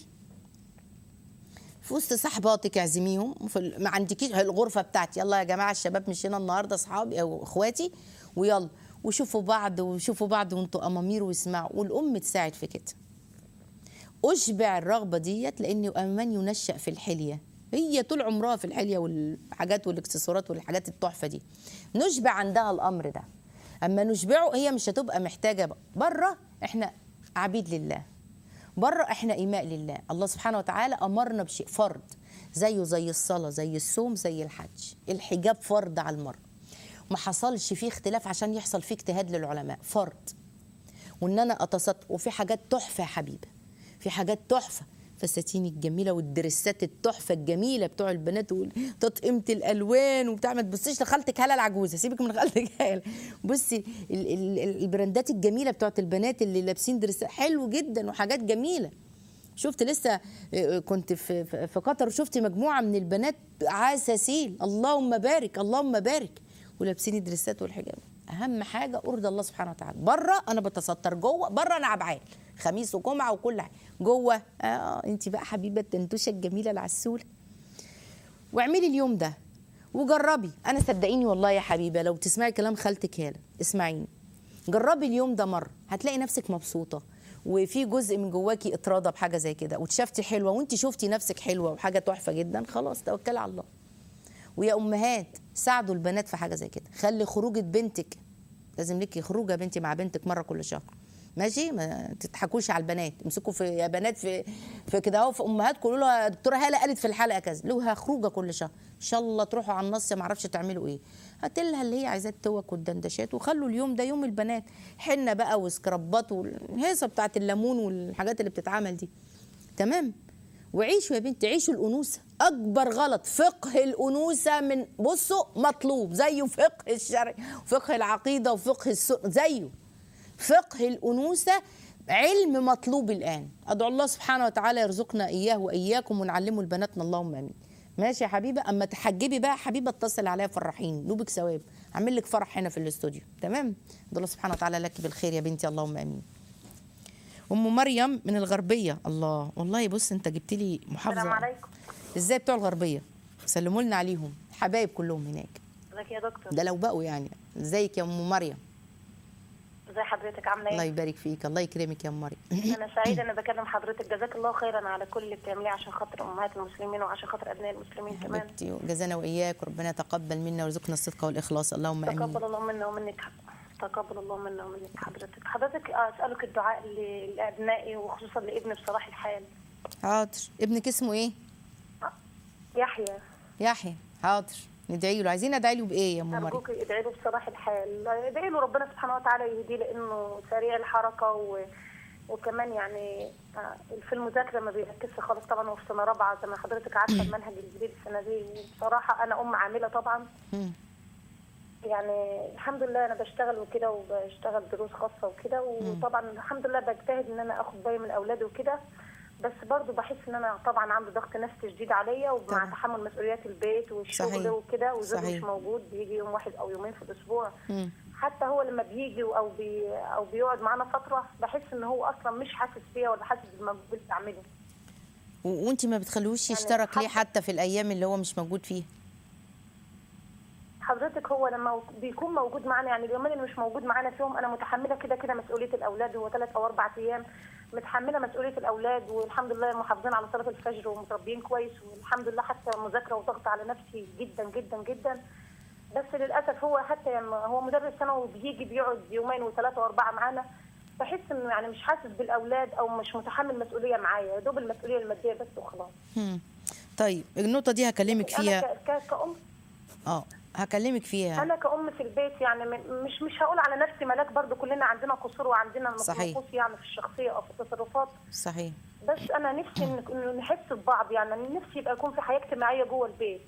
في وسط صحباتك اعزميهم في ال- ما عندكيش هي الغرفه بتاعتي يلا يا جماعه الشباب مشينا النهارده اصحابي او اخواتي ويلا وشوفوا بعض وشوفوا بعض وانتوا امامير واسمعوا والام تساعد في كده اشبع الرغبه ديت لان من ينشا في الحليه هي طول عمرها في الحليه والحاجات والاكسسوارات والحاجات التحفه دي نشبع عندها الامر ده اما نشبعه هي مش هتبقى محتاجه بقى. بره احنا عبيد لله بره احنا ايماء لله الله سبحانه وتعالى امرنا بشيء فرض زيه زي الصلاه زي الصوم زي الحج الحجاب فرض على المرأة ما حصلش فيه اختلاف عشان يحصل فيه اجتهاد للعلماء فرض وان انا اتصدق وفي حاجات تحفه يا حبيبه في حاجات تحفه فساتين الجميله والدرسات التحفه الجميله بتوع البنات وتطقيمه الالوان وبتاع ما تبصيش لخالتك هاله العجوزه سيبك من خالتك هاله بصي ال- ال- ال- البراندات الجميله بتوعت البنات اللي لابسين درسات حلو جدا وحاجات جميله شفت لسه آه، كنت في في في قطر وشفت مجموعه من البنات عساسين اللهم بارك اللهم بارك ولابسين الدرسات والحجاب اهم حاجه ارضى الله سبحانه وتعالى بره انا بتستر جوه بره انا عبعال خميس وجمعه وكل حاجه جوه اه انت بقى حبيبه التنتوشه الجميله العسوله واعملي اليوم ده وجربي انا صدقيني والله يا حبيبه لو تسمعي كلام خالتك هاله اسمعيني جربي اليوم ده مره هتلاقي نفسك مبسوطه وفي جزء من جواكي اتراضى بحاجه زي كده واتشفتي حلوه وانت شفتي نفسك حلوه وحاجه تحفه جدا خلاص توكلي على الله ويا امهات ساعدوا البنات في حاجه زي كده خلي خروجه بنتك لازم ليكي خروجه بنتي مع بنتك مره كل شهر ماشي ما تضحكوش على البنات امسكوا في يا بنات في في كده اهو في امهات قولوا لها دكتوره هاله قالت في الحلقه كذا لها خروجه كل شهر ان شاء الله تروحوا على النص ما اعرفش تعملوا ايه هات لها اللي هي عايزاه التوك والدندشات وخلوا اليوم ده يوم البنات حنه بقى وسكرابات والهيصه بتاعت الليمون والحاجات اللي بتتعمل دي تمام وعيشوا يا بنتي عيشوا الانوثه اكبر غلط فقه الانوثه من بصوا مطلوب زيه فقه الشرع وفقه العقيده وفقه السنه زيه فقه الانوثه علم مطلوب الان ادعو الله سبحانه وتعالى يرزقنا اياه واياكم ونعلمه لبناتنا اللهم امين ماشي يا حبيبه اما تحجبي بقى يا حبيبه اتصل عليا فرحيني نوبك ثواب اعمل لك فرح هنا في الاستوديو تمام ادعو الله سبحانه وتعالى لك بالخير يا بنتي اللهم امين ام مريم من الغربيه الله والله بص انت جبت لي محافظه السلام عليكم ازاي بتوع الغربيه سلموا لنا عليهم حبايب كلهم هناك ازيك يا دكتور ده لو بقوا يعني ازيك يا ام مريم ازي حضرتك عامله الله ايه يبارك فيك الله يكرمك يا ام مريم انا سعيده ان بكلم حضرتك جزاك الله خيرا على كل اللي بتعمليه عشان خاطر امهات المسلمين وعشان خاطر ابناء المسلمين كمان حبيبتي جزانا واياك وربنا يتقبل منا ويرزقنا الصدق والاخلاص اللهم امين تقبل الله منا ومنك تقبل الله منا ومنك حضرتك حضرتك اسالك الدعاء ل- لابنائي وخصوصا لابني بصلاح الحال حاضر ابنك اسمه ايه يحيى يحيى حاضر ندعي له عايزين ادعي له بايه يا ام مريم ارجوك ادعي له بصلاح الحال ادعي له ربنا سبحانه وتعالى يهديه لانه سريع الحركه و... وكمان يعني آه، في المذاكره ما بيركزش خالص طبعا هو في سنه رابعه زي ما حضرتك عارفه المنهج الجديد السنه دي وبصراحه انا ام عامله طبعا مم. يعني الحمد لله انا بشتغل وكده وبشتغل دروس خاصه وكده وطبعا الحمد لله بجتهد ان انا اخد بالي من اولادي وكده بس برضو بحس ان انا طبعا عندي ضغط نفسي شديد عليا ومع طبعا. تحمل مسؤوليات البيت والشغل صحيح. وكده وزوجي صحيح. مش موجود بيجي يوم واحد او يومين في الاسبوع مم. حتى هو لما بيجي او بي او بيقعد معانا فتره بحس ان هو اصلا مش حاسس بيا ولا حاسس بالمجهود اللي بعمله و- وانت ما بتخلوش يعني يشترك ليه حتى- حتى في الايام اللي هو مش موجود فيها حضرتك هو لما بيكون موجود معانا يعني اليومين اللي مش موجود معانا فيهم انا متحمله كده كده مسؤوليه الاولاد هو ثلاث او اربع ايام متحمله مسؤوليه الاولاد والحمد لله محافظين على صلاه الفجر ومتربيين كويس والحمد لله حتى مذاكره وضغط على نفسي جدا جدا جدا بس للاسف هو حتى يعني هو مدرس ثانوي بيجي بيقعد يومين وثلاثه واربعه معانا بحس انه يعني مش حاسس بالاولاد او مش متحمل مسؤوليه معايا يا دوب المسؤوليه الماديه بس وخلاص مم. طيب النقطه دي هكلمك انا فيها ك- ك- كأم اه هكلمك فيها انا كأم في البيت يعني م- مش مش هقول على نفسي ملاك برضو كلنا عندنا قصور وعندنا صحيح. نقص يعني في الشخصيه او في التصرفات صحيح بس انا نفسي إن- انه نحس ببعض يعني أنا نفسي يبقى يكون في حياه اجتماعيه جوه البيت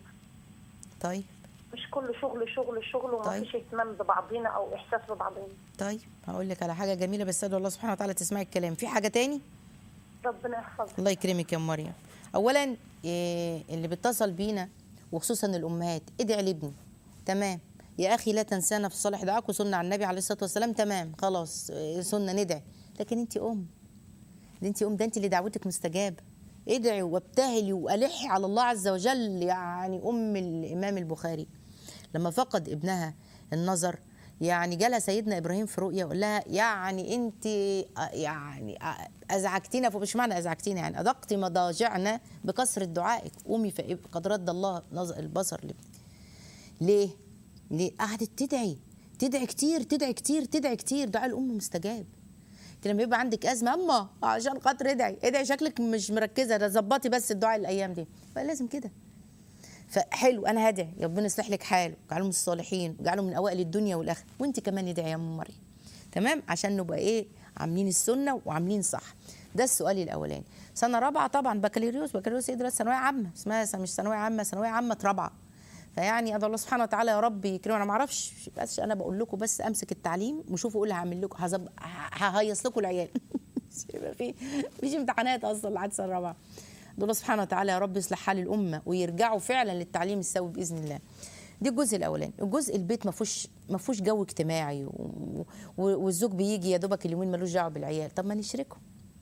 طيب مش كل شغل شغل شغل وما طيب. فيش اهتمام ببعضينا او احساس ببعضينا طيب هقول لك على حاجه جميله بس ادعو الله سبحانه وتعالى تسمعي الكلام في حاجه تاني ربنا يحفظك الله يكرمك يا ام مريم اولا إيه اللي بيتصل بينا وخصوصا الامهات ادعي لابني تمام يا اخي لا تنسانا في الصالح دعاك وسنه على النبي عليه الصلاه والسلام تمام خلاص إيه، سنه ندعي لكن انت ام ده انت ام ده انت اللي دعوتك مستجابه ادعي وابتهلي والحي على الله عز وجل يعني ام الامام البخاري لما فقد ابنها النظر يعني جالها سيدنا ابراهيم في رؤيا وقال لها يعني انت آه، يعني آه، ازعجتينا فمش معنى ازعجتينا يعني ادقت مضاجعنا بكثره دعائك قومي فقد رد الله نظر البصر لابنك ليه؟ ليه؟ قعدت تدعي تدعي كتير تدعي كتير تدعي كتير دعاء الام مستجاب انت لما يبقى عندك ازمه اما عشان خاطر ادعي ادعي شكلك مش مركزه ده ظبطي بس الدعاء الايام دي فلازم كده فحلو انا هدعي يا ربنا يصلح لك حاله واجعله من الصالحين واجعله من اوائل الدنيا والاخره وانت كمان ادعي يا ام مريم تمام عشان نبقى ايه عاملين السنه وعاملين صح ده السؤال الاولاني سنه رابعه طبعا بكالوريوس بكالوريوس ايه دلوقتي ثانويه عامه اسمها مش ثانويه عامه ثانويه عامه رابعه فيعني ادعو الله سبحانه وتعالى يا رب يكرمه انا ما اعرفش بس انا بقول لكم بس امسك التعليم وشوفوا ايه اللي هعمل لكم هزب... ه- ههيص لكم العيال مش هيبقى في مفيش امتحانات اصلا لحد سنه رابعه ادعو الله سبحانه وتعالى يا رب يصلح حال الامه ويرجعوا فعلا للتعليم السوي باذن الله دي الجزء الاولاني الجزء البيت ما فيهوش ما فيهوش جو اجتماعي و... و... والزوج بيجي يا دوبك اليومين ملوش دعوه بالعيال طب ما نشركهم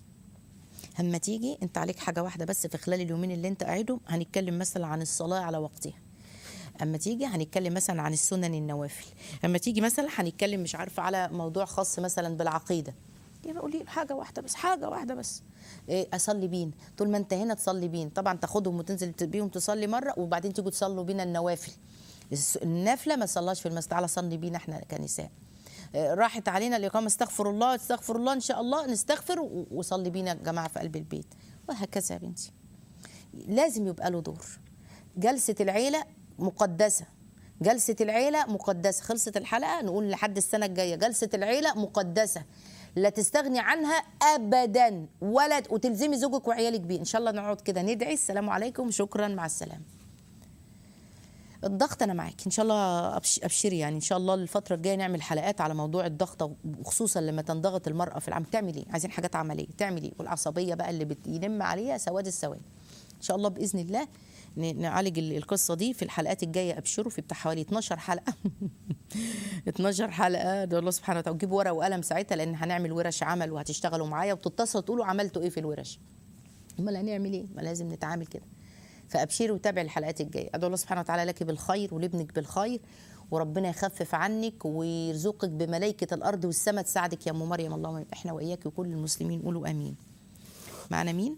اما تيجي انت عليك حاجه واحده بس في خلال اليومين اللي انت قاعدهم هنتكلم مثلا عن الصلاه على وقتها اما تيجي هنتكلم مثلا عن السنن النوافل اما تيجي مثلا هنتكلم مش عارفه على موضوع خاص مثلا بالعقيده يبقى قولي له حاجه واحده بس حاجه واحده بس إيه اصلي بين طول ما انت هنا تصلي بين طبعا تاخدهم وتنزل بيهم تصلي مره وبعدين تيجوا تصلوا بينا النوافل الس- النافله ما تصلاش في المسجد تعالى صلي بينا احنا كنساء إيه، راحت علينا الاقامه استغفر الله استغفر الله ان شاء الله نستغفر و- وصلي بينا يا جماعه في قلب البيت وهكذا يا بنتي لازم يبقى له دور جلسة العيلة مقدسة جلسة العيلة مقدسة خلصت الحلقة نقول لحد السنة الجاية جلسة العيلة مقدسة لا تستغني عنها أبدا ولا وتلزمي زوجك وعيالك بيه إن شاء الله نقعد كده ندعي السلام عليكم شكرا مع السلامة الضغط انا معاك ان شاء الله أبش- ابشري يعني ان شاء الله الفتره الجايه نعمل حلقات على موضوع الضغط وخصوصا لما تنضغط المراه في العمل تعمل ايه عايزين حاجات عمليه تعمل ايه والعصبيه بقى اللي بينم عليها سواد السواد ان شاء الله باذن الله ن- نعالج ال- القصه دي في الحلقات الجايه ابشروا في بتاع حوالي 12 حلقه 12 حلقه ده الله سبحانه وتعالى وجيبوا ورقه وقلم ساعتها لان هنعمل ورش عمل وهتشتغلوا معايا وتتصلوا تقولوا عملتوا ايه في الورش امال هنعمل ايه ما لازم نتعامل كده فابشري وتابعي الحلقات الجايه ادعو الله سبحانه وتعالى لك بالخير ولابنك بالخير وربنا يخفف عنك ويرزقك بملائكه الارض والسماء تساعدك يا ام مريم اللهم احنا واياك وكل المسلمين قولوا امين معنا مين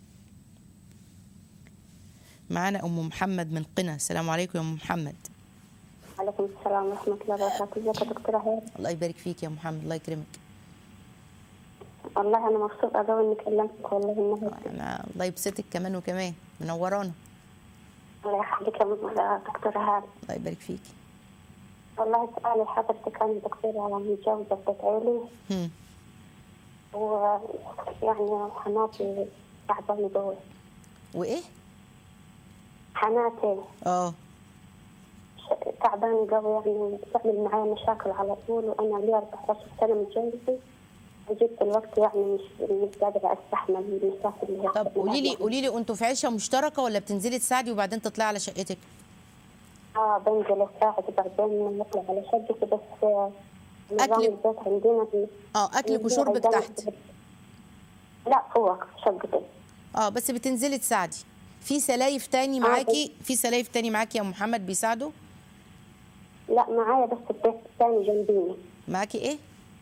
معنا ام محمد من قنا السلام عليكم يا ام محمد عليكم السلام ورحمة الله وبركاته ازيك يا دكتورة هير الله يبارك فيك يا محمد الله يكرمك والله أنا مبسوطة أوي إني كلمتك والله النهاردة انا الله يبسطك كمان وكمان منورانا الله يخليك يا م- يا دكتورة هير الله يبارك فيك والله سؤالي حضرتك أنا دكتورة متجوزة ببيت عيلي هم. ويعني حماتي تعبانة جوي وايه حماتي اه ش- تعبانة قوي يعني بتعمل معي مشاكل على طول وأنا لي 14 سنة متجوزة وجبت الوقت يعني مش مش قادرة أستحمل المشاكل اللي هي طب بتعمل قولي لي معي. قولي لي انتوا في عيشه مشتركه ولا بتنزلي تساعدي وبعدين تطلعي على شقتك اه بنزل اساعد وبعدين نطلع على شقتي بس آه، نظام أكل- البيت عندنا في- اه اكلك عندنا وشربك عندنا تحت في- لا فوق شقتي اه بس بتنزلي تساعدي في سلايف تاني معاكي في سلايف تاني معاكي يا محمد بيساعدوا لا معايا بس البيت الثاني جنبيني معاكي ايه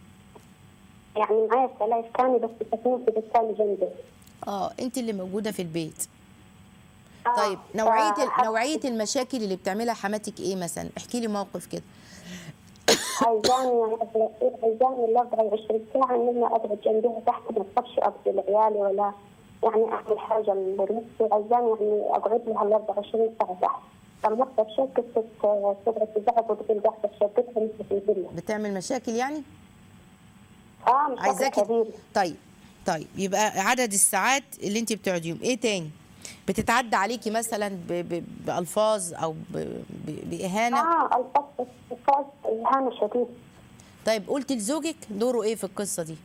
يعني معايا سلايف ثاني بس ساكنين في البيت الثاني جنبي اه انت اللي موجوده في البيت آه، طيب نوعيه ال- فحس- نوعيه المشاكل اللي بتعملها حماتك ايه مثلا احكي لي موقف كده عايزاني عايزاني ال 24 ساعة إن أنا أقعد جنبيها تحت ما أقدرش أقضي لعيالي ولا يعني أعمل حاجة لنفسي عايزاني يعني أقعد لها ال 24 ساعة تحت لما أفتح شقة تقعد تزعق وتقول قاعدة في شقتها مثل في الفيلا بتعمل مشاكل يعني اه مشاكل عايزاكي كبيرة طيب طيب يبقى عدد الساعات اللي انت بتقعديهم ايه تاني بتتعدى عليكي مثلا ب... ب... بالفاظ او ب... ب... باهانه اه الفصل الفصل إهانة شديد طيب قلت لزوجك دوره ايه في القصه دي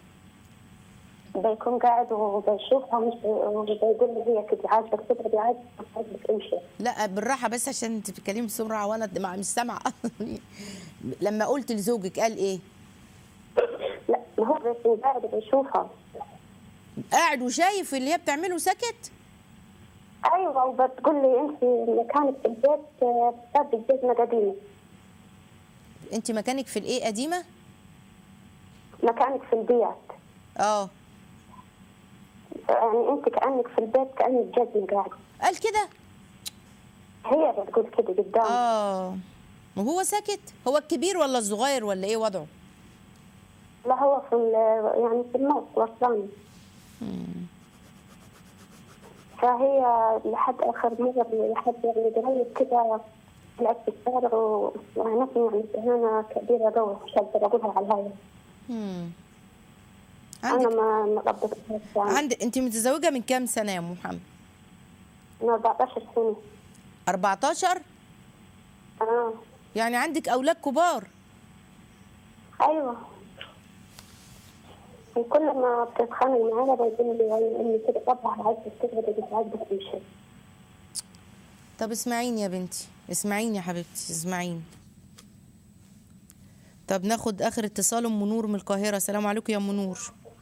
بيكون قاعد وبيشوفها مش وبيقول لي هي كده عاجبك تقعدي عاجبك عاجبك امشي لا بالراحه بس عشان انت بتتكلمي بسرعه وانا مع- مش سامعه لما قلت لزوجك قال ايه لا ما هو بيكون قاعد وبيشوفها قاعد وشايف اللي هي بتعمله سكت ايوه وبتقول لي انت مكانك في البيت آه، بتاخدي الجزمه قديمه انت مكانك في الايه قديمه مكانك في البيت اه يعني انت كانك في البيت كانك جزمه قاعد قال كده هي بتقول كده قدام اه وهو ساكت هو الكبير ولا الصغير ولا ايه وضعه لا هو في ال- يعني في النص وصلاني فهي لحد اخر مره لحد يعني قريب كده طلعت في الشارع وعنتني يعني اهانه كبيره قوي مش هقدر اقولها على الهواء مم. انا عندك ما ما قدرتهاش يعني عند انت متزوجه من كام سنه يا أم محمد من 14 سنه 14 اه يعني عندك اولاد كبار ايوه وكل ما بتتخانق معايا بيقول لي يعني اني كده طبعا عايزة تقعد مش عايزة تمشي طب اسمعيني يا بنتي اسمعيني يا حبيبتي اسمعيني طب ناخد اخر اتصال ام نور من القاهره السلام عليكم يا ام نور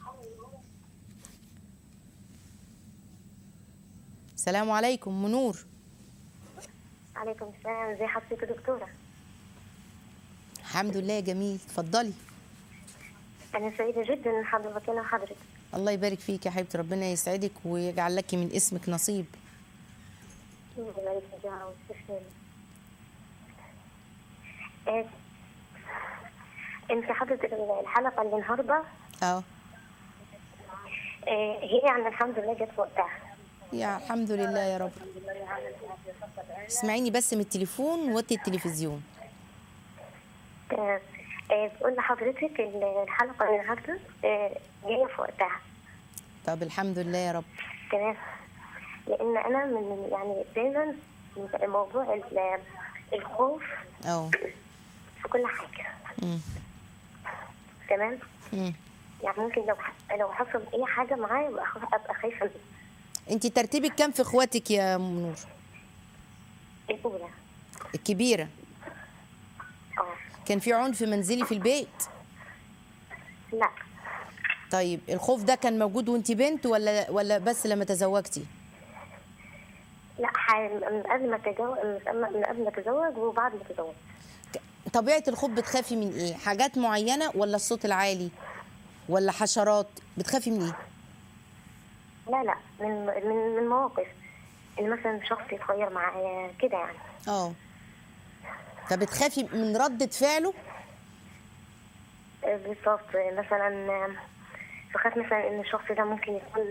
السلام عليكم ام نور عليكم السلام ازي حضرتك يا دكتورة الحمد لله يا جميل اتفضلي أنا سعيدة جدا إن حضرتك أنا حضرتك الله يبارك فيك يا حبيبتي ربنا يسعدك ويجعل لك من اسمك نصيب الله يبارك فيك يا عاوز تسلمي آه، انت حضرتك الحلقة اللي النهاردة اه آه، هي يعني الحمد لله جت في وقتها يا الحمد لله يا رب اسمعيني بس من التليفون وطي التلفزيون آه، آه، بقول لحضرتك ال- الحلقة اللي النهاردة آه، جاية في وقتها طب الحمد لله يا رب تمام لأن أنا من يعني دايما موضوع ال- الخوف اه في كل حاجة أمم، تمام أمم. يعني ممكن لو ح- لو حصل أي حاجة معايا أبقى خ- أبقى خايفة منها. انت ترتيبك كام في اخواتك يا أم نور الأولى الكبيره اه كان في عنف منزلي في البيت لا طيب الخوف ده كان موجود وانت بنت ولا ولا بس لما تزوجتي لا ح- من قبل ما اتزوج من قبل ما اتزوج وبعد ما اتزوج طبيعه الخوف بتخافي من ايه حاجات معينه ولا الصوت العالي ولا حشرات بتخافي من ايه لا لا من من من مواقف ان مثلا شخص يتغير معايا كده يعني اه فبتخافي من ردة فعله آه، بالظبط مثلا آه، بخاف مثلا ان الشخص ده ممكن يكون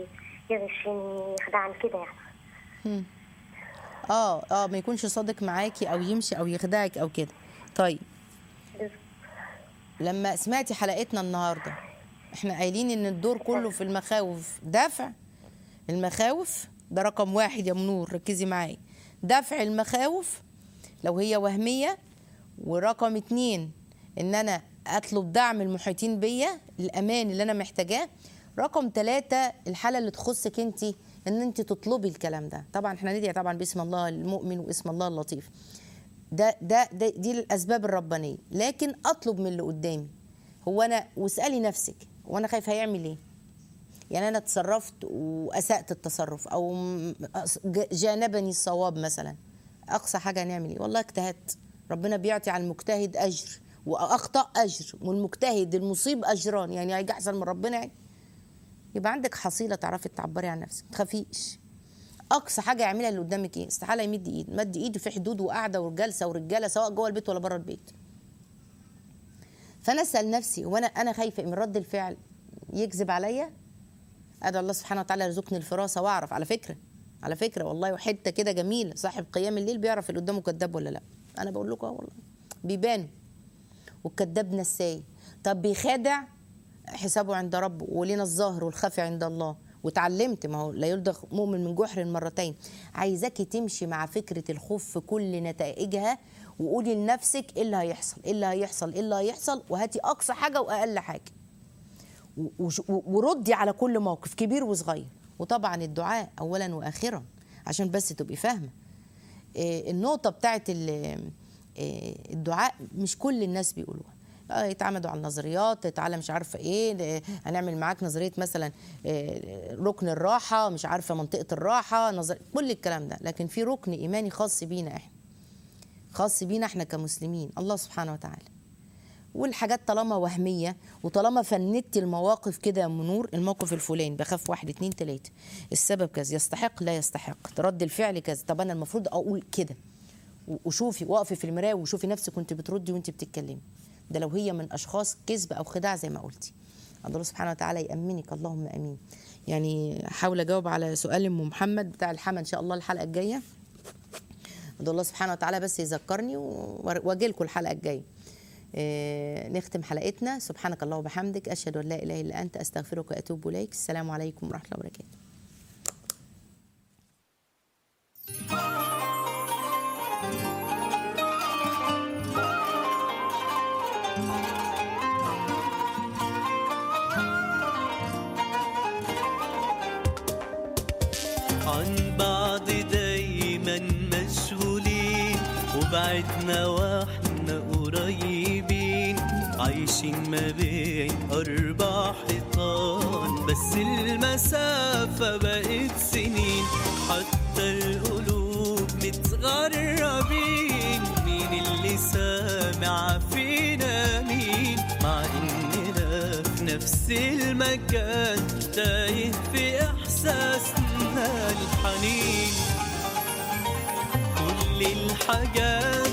بيغشني يخدعني كده يعني اه اه ما يكونش صادق معاكي او يمشي او يخدعك او كده طيب بس- لما سمعتي حلقتنا النهارده احنا قايلين ان الدور كله في المخاوف دفع المخاوف ده رقم واحد يا منور ركزي معايا دفع المخاوف لو هي وهمية ورقم اتنين ان انا اطلب دعم المحيطين بيا الامان اللي انا محتاجاه رقم ثلاثة الحالة اللي تخصك انت ان انت تطلبي الكلام ده طبعا احنا ندعي طبعا باسم الله المؤمن واسم الله اللطيف ده ده, ده دي الاسباب الربانيه لكن اطلب من اللي قدامي هو انا واسالي نفسك هو انا خايف هيعمل ايه يعني انا تصرفت واسات التصرف او م- أس- ج- جانبني الصواب مثلا اقصى حاجه هنعمل ايه والله اجتهدت ربنا بيعطي على المجتهد اجر واخطا اجر والمجتهد المصيب اجران يعني هيجي احسن من ربنا يعني يبقى عندك حصيله تعرفي تعبري عن نفسك ما تخافيش اقصى حاجه يعملها اللي قدامك ايه استحاله يمد ايد مد ايده في حدود وقعده وجلسه ورجاله سواء جوه البيت ولا بره البيت فانا اسال نفسي وانا انا خايفه من رد الفعل يكذب عليا ادعو الله سبحانه وتعالى يرزقني الفراسه واعرف على فكره على فكره والله وحته كده جميله صاحب قيام الليل بيعرف اللي قدامه كذاب ولا لا انا بقول لكم أهو والله بيبانوا والكذاب نساي طب بيخادع حسابه عند ربه ولنا الظاهر والخفي عند الله واتعلمت ما هو لا يلدغ مؤمن من جحر مرتين عايزاكي تمشي مع فكره الخوف في كل نتائجها وقولي لنفسك ايه اللي هيحصل ايه اللي هيحصل ايه اللي هيحصل وهاتي اقصى حاجه واقل حاجه و- وش- و- وردي على كل موقف كبير وصغير وطبعا الدعاء اولا واخرا عشان بس تبقي فاهمه إيه، النقطه بتاعت ال- إيه، الدعاء مش كل الناس بيقولوها آه، يتعمدوا على النظريات تعالى مش عارفه ايه ده- هنعمل معاك نظريه مثلا إيه، ركن الراحه مش عارفه منطقه الراحه نظر كل الكلام ده لكن في ركن ايماني خاص بينا احنا خاص بينا احنا كمسلمين الله سبحانه وتعالى والحاجات طالما وهميه وطالما فندت المواقف كده يا أم نور الموقف الفلاني بخاف واحد اتنين تلاته السبب كذا يستحق لا يستحق رد الفعل كذا طب انا المفروض اقول كده و- وشوفي وقفي في المرايه وشوفي نفسك وانت بتردي وانت بتتكلمي ده لو هي من اشخاص كذب او خداع زي ما قلتي الله سبحانه وتعالى يامنك اللهم امين يعني احاول اجاوب على سؤال ام محمد بتاع الحما ان شاء الله الحلقه الجايه ادعو الله سبحانه وتعالى بس يذكرني واجي لكم الحلقه الجايه آه، نختم حلقتنا سبحانك الله وبحمدك اشهد ان لا اله الا انت استغفرك واتوب اليك السلام عليكم ورحمه الله وبركاته عن بعض دايما مشغولين وبعدنا واحنا قريبين عايشين ما بين أربع حيطان بس المسافة بقت سنين حتى القلوب متغربين مين اللي سامع فينا مين مع إننا نفس المكان تايه في إحساسنا الحنين كل الحاجات